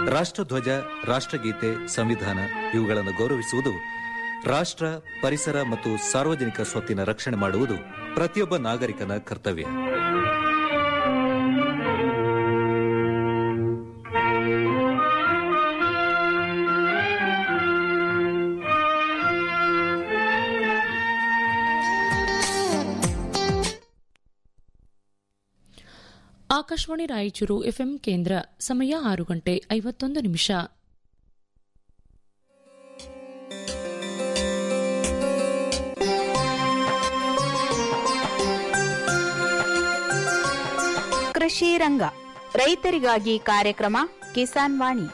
ರಾಷ್ಟ್ರಧ್ವಜ ರಾಷ್ಟ್ರಗೀತೆ ಸಂವಿಧಾನ ಇವುಗಳನ್ನು ಗೌರವಿಸುವುದು ರಾಷ್ಟ್ರ ಪರಿಸರ ಮತ್ತು ಸಾರ್ವಜನಿಕ ಸ್ವತ್ತಿನ ರಕ್ಷಣೆ ಮಾಡುವುದು ಪ್ರತಿಯೊಬ್ಬ ನಾಗರಿಕನ ಕರ್ತವ್ಯ ಆಕಾಶವಾಣಿ ರಾಯಚೂರು ಎಫ್ಎಂ ಕೇಂದ್ರ ಸಮಯ ಆರು ಗಂಟೆ ಐವತ್ತೊಂದು ನಿಮಿಷ ಕೃಷಿ ರಂಗ ರೈತರಿಗಾಗಿ ಕಾರ್ಯಕ್ರಮ ಕಿಸಾನ್ ವಾಣಿ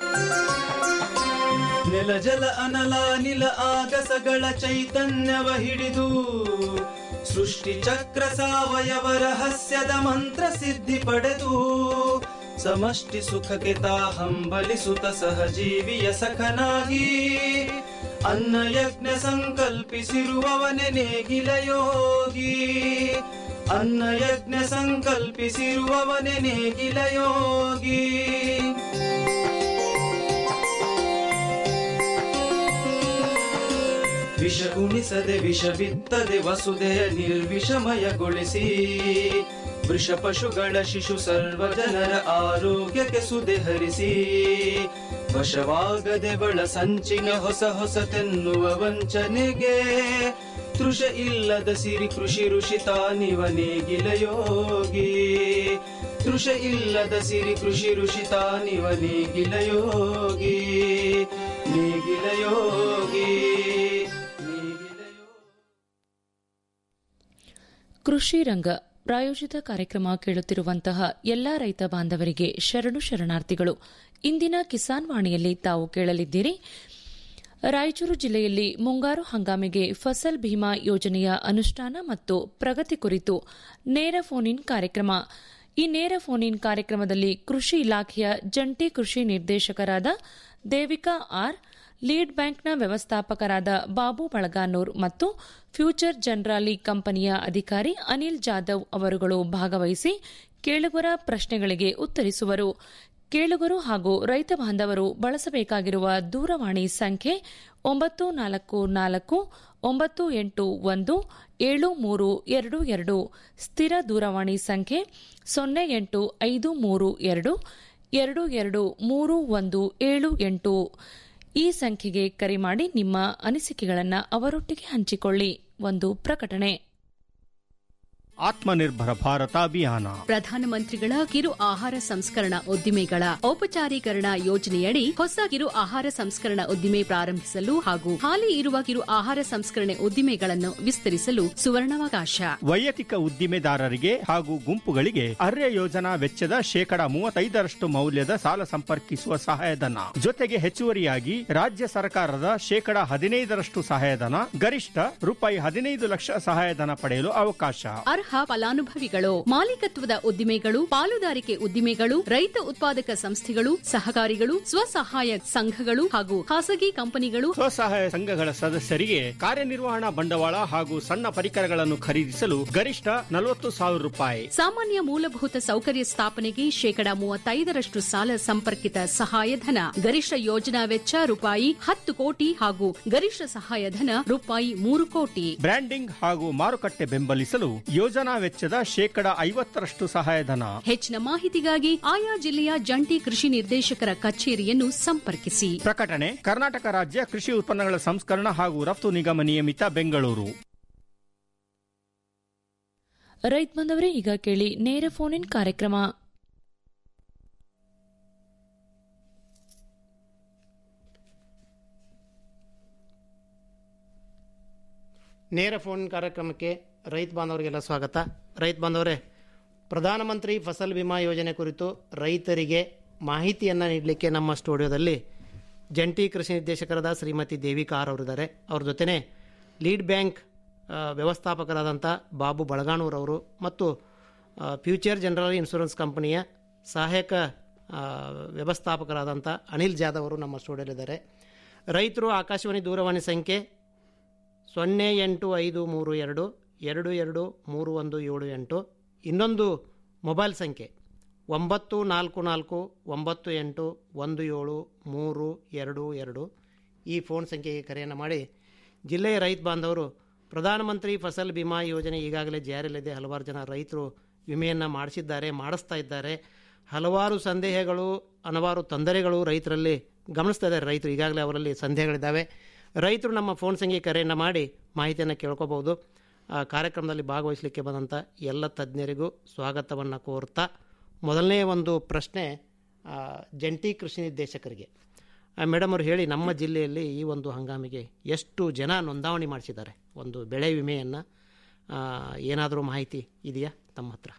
ನೆಲ ಜಲ ಅನಲ ನಿಲ ಆಗಸಗಳ ಚೈತನ್ಯವ ಹಿಡಿದು ಸೃಷ್ಟಿ ಚಕ್ರ ಸಾವಯವ ರಹಸ್ಯದ ಮಂತ್ರ ಸಿದ್ಧಿ ಪಡೆದು ಸಮಷ್ಟಿ ಸುಖಕ್ಕೆ ತಾ ಹಂಬಲಿಸುತ್ತ ಸಹಜೀವಿಯ ಸಖನಾಗಿ ಅನ್ನ ಯಜ್ಞ ಸಂಕಲ್ಪಿಸಿರುವವನೆ ನೇಗಿಲ ಯೋಗಿ ಅನ್ನ ಯಜ್ಞ ಸಂಕಲ್ಪಿಸಿರುವವನೆ ನೇಗಿಲ ಯೋಗಿ ವಿಷ ಉಣಿಸದೆ ವಿಷ ಬಿತ್ತದೆ ವಸುದೆಯ ನಿರ್ವಿಷಮಯಗೊಳಿಸಿ ವೃಷ ಪಶುಗಳ ಶಿಶು ಸರ್ವ ಜನರ ಆರೋಗ್ಯಕ್ಕೆ ಸುದೆ ಹರಿಸಿ ವಶವಾಗದೆ ಬಳ ಸಂಚಿನ ಹೊಸ ಹೊಸತೆನ್ನುವ ವಂಚನೆಗೆ ತೃಷ ಇಲ್ಲದ ಸಿರಿ ಕೃಷಿ ಋಷಿ ತಾನಿವ ನೇಗಿಲ ಯೋಗಿ ತೃಷ ಇಲ್ಲದ ಸಿರಿ ಕೃಷಿ ಋಷಿ ತಾನಿವ ನೇಗಿಲ ಯೋಗಿ ನೇಗಿಲ ಯೋಗಿ ನೇಗಿಲ ಯೋಗಿ ಕೃಷಿ ರಂಗ ಪ್ರಾಯೋಜಿತ ಕಾರ್ಯಕ್ರಮ ಕೇಳುತ್ತಿರುವಂತಹ ಎಲ್ಲಾ ರೈತ ಬಾಂಧವರಿಗೆ ಶರಣು ಶರಣಾರ್ಥಿಗಳು ಇಂದಿನ ಕಿಸಾನ್ ವಾಣಿಯಲ್ಲಿ ತಾವು ಕೇಳಲಿದ್ದೀರಿ ರಾಯಚೂರು ಜಿಲ್ಲೆಯಲ್ಲಿ ಮುಂಗಾರು ಹಂಗಾಮಿಗೆ ಫಸಲ್ ಭೀಮಾ ಯೋಜನೆಯ ಅನುಷ್ಠಾನ ಮತ್ತು ಪ್ರಗತಿ ಕುರಿತು ನೇರ ಫೋನ್ ಇನ್ ಕಾರ್ಯಕ್ರಮ ಈ ನೇರ ಫೋನ್ ಇನ್ ಕಾರ್ಯಕ್ರಮದಲ್ಲಿ ಕೃಷಿ ಇಲಾಖೆಯ ಜಂಟಿ ಕೃಷಿ ನಿರ್ದೇಶಕರಾದ ದೇವಿಕಾ ಆರ್ ಲೀಡ್ ಬ್ಯಾಂಕ್ನ ವ್ಯವಸ್ಥಾಪಕರಾದ ಬಾಬು ಬಳಗಾನೂರ್ ಮತ್ತು ಫ್ಯೂಚರ್ ಜನರಾಲಿ ಕಂಪನಿಯ ಅಧಿಕಾರಿ ಅನಿಲ್ ಜಾಧವ್ ಅವರುಗಳು ಭಾಗವಹಿಸಿ ಕೇಳುಗರ ಪ್ರಶ್ನೆಗಳಿಗೆ ಉತ್ತರಿಸುವರು ಕೇಳುಗರು ಹಾಗೂ ರೈತ ಬಾಂಧವರು ಬಳಸಬೇಕಾಗಿರುವ ದೂರವಾಣಿ ಸಂಖ್ಯೆ ಒಂಬತ್ತು ನಾಲ್ಕು ನಾಲ್ಕು ಒಂಬತ್ತು ಎಂಟು ಒಂದು ಏಳು ಮೂರು ಎರಡು ಎರಡು ಸ್ಥಿರ ದೂರವಾಣಿ ಸಂಖ್ಯೆ ಸೊನ್ನೆ ಎಂಟು ಐದು ಮೂರು ಎರಡು ಎರಡು ಎರಡು ಮೂರು ಒಂದು ಏಳು ಎಂಟು ಈ ಸಂಖ್ಯೆಗೆ ಕರೆ ಮಾಡಿ ನಿಮ್ಮ ಅನಿಸಿಕೆಗಳನ್ನು ಅವರೊಟ್ಟಿಗೆ ಹಂಚಿಕೊಳ್ಳಿ ಒಂದು ಪ್ರಕಟಣೆ ಆತ್ಮನಿರ್ಭರ ಭಾರತ ಅಭಿಯಾನ ಪ್ರಧಾನಮಂತ್ರಿಗಳ ಕಿರು ಆಹಾರ ಸಂಸ್ಕರಣಾ ಉದ್ದಿಮೆಗಳ ಔಪಚಾರೀಕರಣ ಯೋಜನೆಯಡಿ ಹೊಸ ಕಿರು ಆಹಾರ ಸಂಸ್ಕರಣಾ ಉದ್ದಿಮೆ ಪ್ರಾರಂಭಿಸಲು ಹಾಗೂ ಹಾಲಿ ಇರುವ ಕಿರು ಆಹಾರ ಸಂಸ್ಕರಣೆ ಉದ್ದಿಮೆಗಳನ್ನು ವಿಸ್ತರಿಸಲು ಸುವರ್ಣಾವಕಾಶ ವೈಯಕ್ತಿಕ ಉದ್ದಿಮೆದಾರರಿಗೆ ಹಾಗೂ ಗುಂಪುಗಳಿಗೆ ಅರ್ಯ ಯೋಜನಾ ವೆಚ್ಚದ ಶೇಕಡ ಮೂವತ್ತೈದರಷ್ಟು ಮೌಲ್ಯದ ಸಾಲ ಸಂಪರ್ಕಿಸುವ ಸಹಾಯಧನ ಜೊತೆಗೆ ಹೆಚ್ಚುವರಿಯಾಗಿ ರಾಜ್ಯ ಸರ್ಕಾರದ ಶೇಕಡ ಹದಿನೈದರಷ್ಟು ಸಹಾಯಧನ ಗರಿಷ್ಠ ರೂಪಾಯಿ ಹದಿನೈದು ಲಕ್ಷ ಸಹಾಯಧನ ಪಡೆಯಲು ಅವಕಾಶ ಅರ್ಹ ಫಲಾನುಭವಿಗಳು ಮಾಲೀಕತ್ವದ ಉದ್ದಿಮೆಗಳು ಪಾಲುದಾರಿಕೆ ಉದ್ದಿಮೆಗಳು ರೈತ ಉತ್ಪಾದಕ ಸಂಸ್ಥೆಗಳು ಸಹಕಾರಿಗಳು ಸ್ವಸಹಾಯ ಸಂಘಗಳು ಹಾಗೂ ಖಾಸಗಿ ಕಂಪನಿಗಳು ಸ್ವಸಹಾಯ ಸಂಘಗಳ ಸದಸ್ಯರಿಗೆ ಕಾರ್ಯನಿರ್ವಹಣಾ ಬಂಡವಾಳ ಹಾಗೂ ಸಣ್ಣ ಪರಿಕರಗಳನ್ನು ಖರೀದಿಸಲು ಗರಿಷ್ಠ ನಲವತ್ತು ಸಾವಿರ ರೂಪಾಯಿ ಸಾಮಾನ್ಯ ಮೂಲಭೂತ ಸೌಕರ್ಯ ಸ್ಥಾಪನೆಗೆ ಶೇಕಡಾ ಮೂವತ್ತೈದರಷ್ಟು ಸಾಲ ಸಂಪರ್ಕಿತ ಸಹಾಯಧನ ಗರಿಷ್ಠ ಯೋಜನಾ ವೆಚ್ಚ ರೂಪಾಯಿ ಹತ್ತು ಕೋಟಿ ಹಾಗೂ ಗರಿಷ್ಠ ಸಹಾಯಧನ ರೂಪಾಯಿ ಮೂರು ಕೋಟಿ ಬ್ರ್ಯಾಂಡಿಂಗ್ ಹಾಗೂ ಮಾರುಕಟ್ಟೆ ಬೆಂಬಲಿಸಲು ಯೋಜನಾ ವೆಚ್ಚದ ಶೇಕಡ ಐವತ್ತರಷ್ಟು ಸಹಾಯಧನ ಹೆಚ್ಚಿನ ಮಾಹಿತಿಗಾಗಿ ಆಯಾ ಜಿಲ್ಲೆಯ ಜಂಟಿ ಕೃಷಿ ನಿರ್ದೇಶಕರ ಕಚೇರಿಯನ್ನು ಸಂಪರ್ಕಿಸಿ ಪ್ರಕಟಣೆ ಕರ್ನಾಟಕ ರಾಜ್ಯ ಕೃಷಿ ಉತ್ಪನ್ನಗಳ ಸಂಸ್ಕರಣ ಹಾಗೂ ರಫ್ತು ನಿಗಮ ನಿಯಮಿತ ಬೆಂಗಳೂರು ರೈತ ಬಂದವರೇ ಈಗ ಕೇಳಿ ನೇರ ಫೋನ್ ಇನ್ ಕಾರ್ಯಕ್ರಮ ನೇರ ಫೋನ್ ಕಾರ್ಯಕ್ರಮಕ್ಕೆ ರೈತ ಬಾಂಧವರಿಗೆಲ್ಲ ಸ್ವಾಗತ ರೈತ ಬಾಂಧವರೇ ಪ್ರಧಾನಮಂತ್ರಿ ಫಸಲ್ ವಿಮಾ ಯೋಜನೆ ಕುರಿತು ರೈತರಿಗೆ ಮಾಹಿತಿಯನ್ನು ನೀಡಲಿಕ್ಕೆ ನಮ್ಮ ಸ್ಟುಡಿಯೋದಲ್ಲಿ ಜಂಟಿ ಕೃಷಿ ನಿರ್ದೇಶಕರಾದ ಶ್ರೀಮತಿ ದೇವಿಕಾ ಆರ್ ಅವರಿದ್ದಾರೆ ಅವ್ರ ಜೊತೆನೇ ಲೀಡ್ ಬ್ಯಾಂಕ್ ಆ, ವ್ಯವಸ್ಥಾಪಕರಾದಂಥ ಬಾಬು ಬಳಗಾಣೂರ್ ಅವರು ಮತ್ತು ಆ, ಫ್ಯೂಚರ್ ಜನರಲ್ ಇನ್ಶೂರೆನ್ಸ್ ಕಂಪನಿಯ ಸಹಾಯಕ ಆ, ವ್ಯವಸ್ಥಾಪಕರಾದಂಥ ಅನಿಲ್ ಜಾಧವ್ ಅವರು ನಮ್ಮ ಸ್ಟುಡಿಯೋದಲ್ಲಿದ್ದಾರೆ ರೈತರು ಆಕಾಶವಾಣಿ ದೂರವಾಣಿ ಸಂಖ್ಯೆ ಸೊನ್ನೆ ಎಂಟು ಐದು ಮೂರು ಎರಡು ಎರಡು ಎರಡು ಮೂರು ಒಂದು ಏಳು ಎಂಟು ಇನ್ನೊಂದು ಮೊಬೈಲ್ ಸಂಖ್ಯೆ ಒಂಬತ್ತು ನಾಲ್ಕು ನಾಲ್ಕು ಒಂಬತ್ತು ಎಂಟು ಒಂದು ಏಳು ಮೂರು ಎರಡು ಎರಡು ಈ ಫೋನ್ ಸಂಖ್ಯೆಗೆ ಕರೆಯನ್ನು ಮಾಡಿ ಜಿಲ್ಲೆಯ ರೈತ ಬಾಂಧವರು ಪ್ರಧಾನಮಂತ್ರಿ ಫಸಲ್ ಬಿಮಾ ಯೋಜನೆ ಈಗಾಗಲೇ ಜಾರಿಯಲ್ಲಿದೆ ಹಲವಾರು ಜನ ರೈತರು ವಿಮೆಯನ್ನು ಮಾಡಿಸಿದ್ದಾರೆ ಮಾಡಿಸ್ತಾ ಇದ್ದಾರೆ ಹಲವಾರು ಸಂದೇಹಗಳು ಹಲವಾರು ತೊಂದರೆಗಳು ರೈತರಲ್ಲಿ ಗಮನಿಸ್ತಾ ಇದ್ದಾರೆ ರೈತರು ಈಗಾಗಲೇ ಅವರಲ್ಲಿ ಸಂದೇಹಗಳಿದ್ದಾವೆ ರೈತರು ನಮ್ಮ ಫೋನ್ ಸಂಖ್ಯೆ ಕರೆಯನ್ನು ಮಾಡಿ ಮಾಹಿತಿಯನ್ನು ಕೇಳ್ಕೋಬಹುದು ಆ ಕಾರ್ಯಕ್ರಮದಲ್ಲಿ ಭಾಗವಹಿಸಲಿಕ್ಕೆ ಬಂದಂಥ ಎಲ್ಲ ತಜ್ಞರಿಗೂ ಸ್ವಾಗತವನ್ನು ಕೋರ್ತಾ ಮೊದಲನೇ ಒಂದು ಪ್ರಶ್ನೆ ಆ, ಜಂಟಿ ಕೃಷಿ ನಿರ್ದೇಶಕರಿಗೆ ಆ, ಮೇಡಮ್ ಅವರು ಹೇಳಿ ನಮ್ಮ ಜಿಲ್ಲೆಯಲ್ಲಿ ಈ ಒಂದು ಹಂಗಾಮಿಗೆ ಎಷ್ಟು ಜನ ನೋಂದಾವಣಿ ಮಾಡಿಸಿದ್ದಾರೆ ಒಂದು ಬೆಳೆ ವಿಮೆಯನ್ನು ಏನಾದರೂ ಮಾಹಿತಿ ಇದೆಯಾ ತಮ್ಮ ಹತ್ರ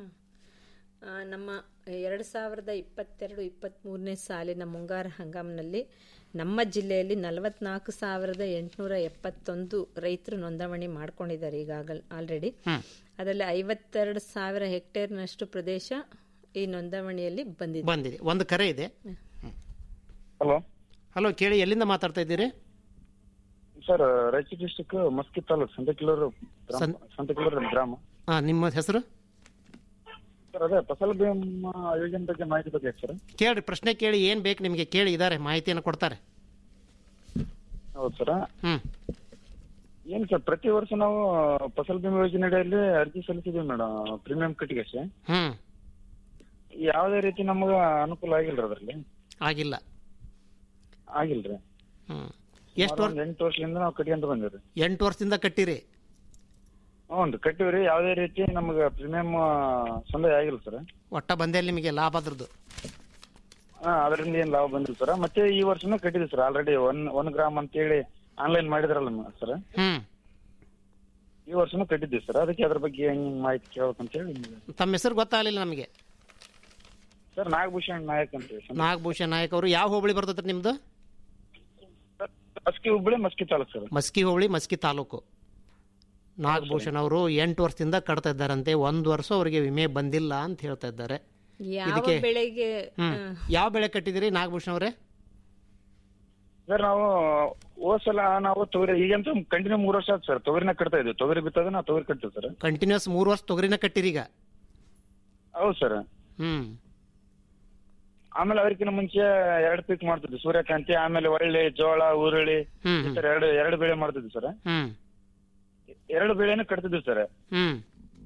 ಆ, ನಮ್ಮ ಎರಡು ಸಾವಿರದ ಇಪ್ಪತ್ತೆರಡು ಇಪ್ಪತ್ತ್ಮೂರನೇ ಸಾಲಿನ ಮುಂಗಾರು ಹಂಗಾಮಿನಲ್ಲಿ ನಮ್ಮ ಜಿಲ್ಲೆಯಲ್ಲಿ ನಲವತ್ನಾಲ್ಕು ಸಾವಿರದ ಎಂಟುನೂರ ಎಪ್ಪತ್ತೊಂದು ರೈತರು ನೋಂದಣಿ ಮಾಡ್ಕೊಂಡಿದ್ದಾರೆ ಈಗಾಗಲೇ ಆಲ್ರೆಡಿ ಅದರಲ್ಲಿ ಐವತ್ತೆರಡು ಸಾವಿರ ಹೆಕ್ಟೇರ್ನಷ್ಟು ಪ್ರದೇಶ ಈ ನೋಂದಣಿಯಲ್ಲಿ ಬಂದಿದೆ ಬಂದಿದೆ ಒಂದು ಕರೆ ಇದೆ ಹಲೋ ಹಲೋ ಕೇಳಿ ಎಲ್ಲಿಂದ ಮಾತಾಡ್ತಾ ಇದ್ದೀರಿ ಸರ್ ರಾಯಚೂರು ಡಿಸ್ಟಿಕ್ ಮಸ್ಕಿ ತಾಲೂಕ್ ಸಂತಕಿಲೂರು ಗ್ರಾಮ ಸಂತಕಿಲೂರು ಗ್ರಾಮ ಹಾಂ ನಿಮ್ಮ ಹೆಸರು ಸರ್ ಅದೇ ಫಸಲ್ ಬಿಮಾ ಯೋಜನೆ ಬಗ್ಗೆ ಮಾಹಿತಿ ಬಗ್ಗೆ ಸರ್ ಕೇಳಿ ಪ್ರಶ್ನೆ ಕೇಳಿ ಏನು ಬೇಕು ನಿಮಗೆ ಕೇಳಿ ಇದ್ದಾರೆ ಮಾಹಿತಿಯನ್ನು ಕೊಡ್ತಾರೆ ಹೌದು ಸರ್ ಹ್ಞೂ ಏನು ಸರ್ ಪ್ರತಿ ವರ್ಷ ನಾವು ಫಸಲ್ ಬಿಮಾ ಯೋಜನೆ ಅಡಿಯಲ್ಲಿ ಅರ್ಜಿ ಸಲ್ಲಿಸಿದ್ವಿ ಮೇಡಮ್ ಪ್ರೀಮಿಯಂ ಕಟ್ಟಿಗೆ ಹ್ಞೂ ಯಾವುದೇ ರೀತಿ ನಮಗೆ ಅನುಕೂಲ ಆಗಿಲ್ರಿ ಅದರಲ್ಲಿ ಆಗಿಲ್ಲ ಆಗಿಲ್ರಿ ಹ್ಞೂ ಎಷ್ಟು ವರ್ಷ ಎಂಟು ವರ್ಷದಿಂದ ನಾವು ಕಟ್ಕೊಂತ ಬಂದಿವ್ರಿ ಎಂಟು ವರ್ಷದಿಂದ ಕಟ್ಟಿರಿ ಹ್ಞೂ ರೀ ಕಟ್ಟಿವ್ರಿ ಯಾವುದೇ ರೀತಿ ನಮಗೆ ಪ್ರೀಮಿಯಂ ಸಂದಾಯ ಆಗಿಲ್ಲ ಸರ್ ಒಟ್ಟ ಬಂದೇ ಇಲ್ಲ ನಿಮಗೆ ಲಾಭ ಅದ್ರದ್ದು ಹಾ ಅದರಿಂದ ಏನ್ ಲಾಭ ಬಂದಿಲ್ಲ ಸರ್ ಮತ್ತೆ ಈ ವರ್ಷನೂ ಕಟ್ಟಿದ್ವಿ sir already one one gram ಅಂತೇಳಿ ಆನ್ಲೈನ್ ಮಾಡಿದ್ರಲ್ಲ ಸರ್ ಹ್ಞೂ ಈ ವರ್ಷನೂ ಕಟ್ಟಿದ್ವಿ ಸರ್ ಅದಕ್ಕೆ ಅದ್ರ ಬಗ್ಗೆ ಹೆಂಗ್ ಮಾಹಿತಿ ಕೇಳ್ಬೇಕಂತ ಹೇಳಿ ತಮ್ಮ ಹೆಸರು ಗೊತ್ತಾಗಲಿಲ್ಲ ನಮಗೆ ಸರ್ ನಾಗಭೂಷಣ್ ನಾಯಕ್ ಅಂತ ಹೇಳಿ ಸರ್ ನಾಗಭೂಷಣ್ ನಾಯಕ್ ಅವರು ಯಾವ ಹೋಬಳಿ ಬರ್ತದ್ರಿ ನಿಮ್ಮದು ಮಸ್ಕಿ ಹುಬ್ಬಳ್ಳಿ ಮಸ್ಕಿ ತಾಲೂಕ್ ಸರ್ ಮಸ್ಕಿ ಹೋಬಳಿ ಮಸ್ಕಿ ತಾಲೂಕು ನಾಗಭೂಷಣ್ ಅವರು ಎಂಟು ವರ್ಷದಿಂದ ಕಟ್ತಾ ಇದ್ದಾರಂತೆ ಒಂದು ವರ್ಷ ಅವರಿಗೆ ವಿಮೆ ಬಂದಿಲ್ಲ ಅಂತ ಹೇಳ್ತಾ ಇದ್ದಾರೆ ಯಾವ ಇದಕ್ಕೆ- ಬೆಳೆಗೆ ಹ್ಮ್ ಯಾವ ಬೆಳೆ ಕಟ್ಟಿದಿರಿ ನಾಗಭೂಷಣ್ ಅವರೇ ಸರ್ ನಾವು ಹೋದ್ ಸಲ ನಾವು ತೊಗರಿ ಈಗಂತೂ ಕಂಟಿನ್ಯೂ ಮೂರ್ ವರ್ಷ ಆಯ್ತು ಸರ್ ತೊಗರಿನ ಕಟ್ತಾ ಇದ್ವಿ ತೊಗರಿ ಬಿತ್ತದ ನಾವು ತೊಗರಿ ಕಟ್ತೀವಿ ಸರ್ ಕಂಟಿನ್ಯೂಸ್ ಮೂರು ವರ್ಷ ತೊಗರಿನ ಕಟ್ಟಿರಿ ಈಗ ಹೌದು ಸರ್ ಹ್ಮ್ ಆಮೇಲೆ ಅದಕ್ಕಿಂತ ಮುಂಚೆ ಎರಡು ಪೀಕ್ ಮಾಡ್ತಿದ್ವಿ ಸೂರ್ಯಕಾಂತಿ ಆಮೇಲೆ ಒಳ್ಳೆ ಜೋಳ ಉರುಳಿ ಹ್ಮ್ ಈ ತರ ಎರಡು ಎರಡು ಬೆಳೆ ಮಾಡ್ತಿದ್ವಿ ಸರ್ ಹ್ಮ್ ಎರಡು ಬೆಳೆನೂ ಕಟ್ತಿದ್ವಿ ಸರ್ ಹ್ಮ್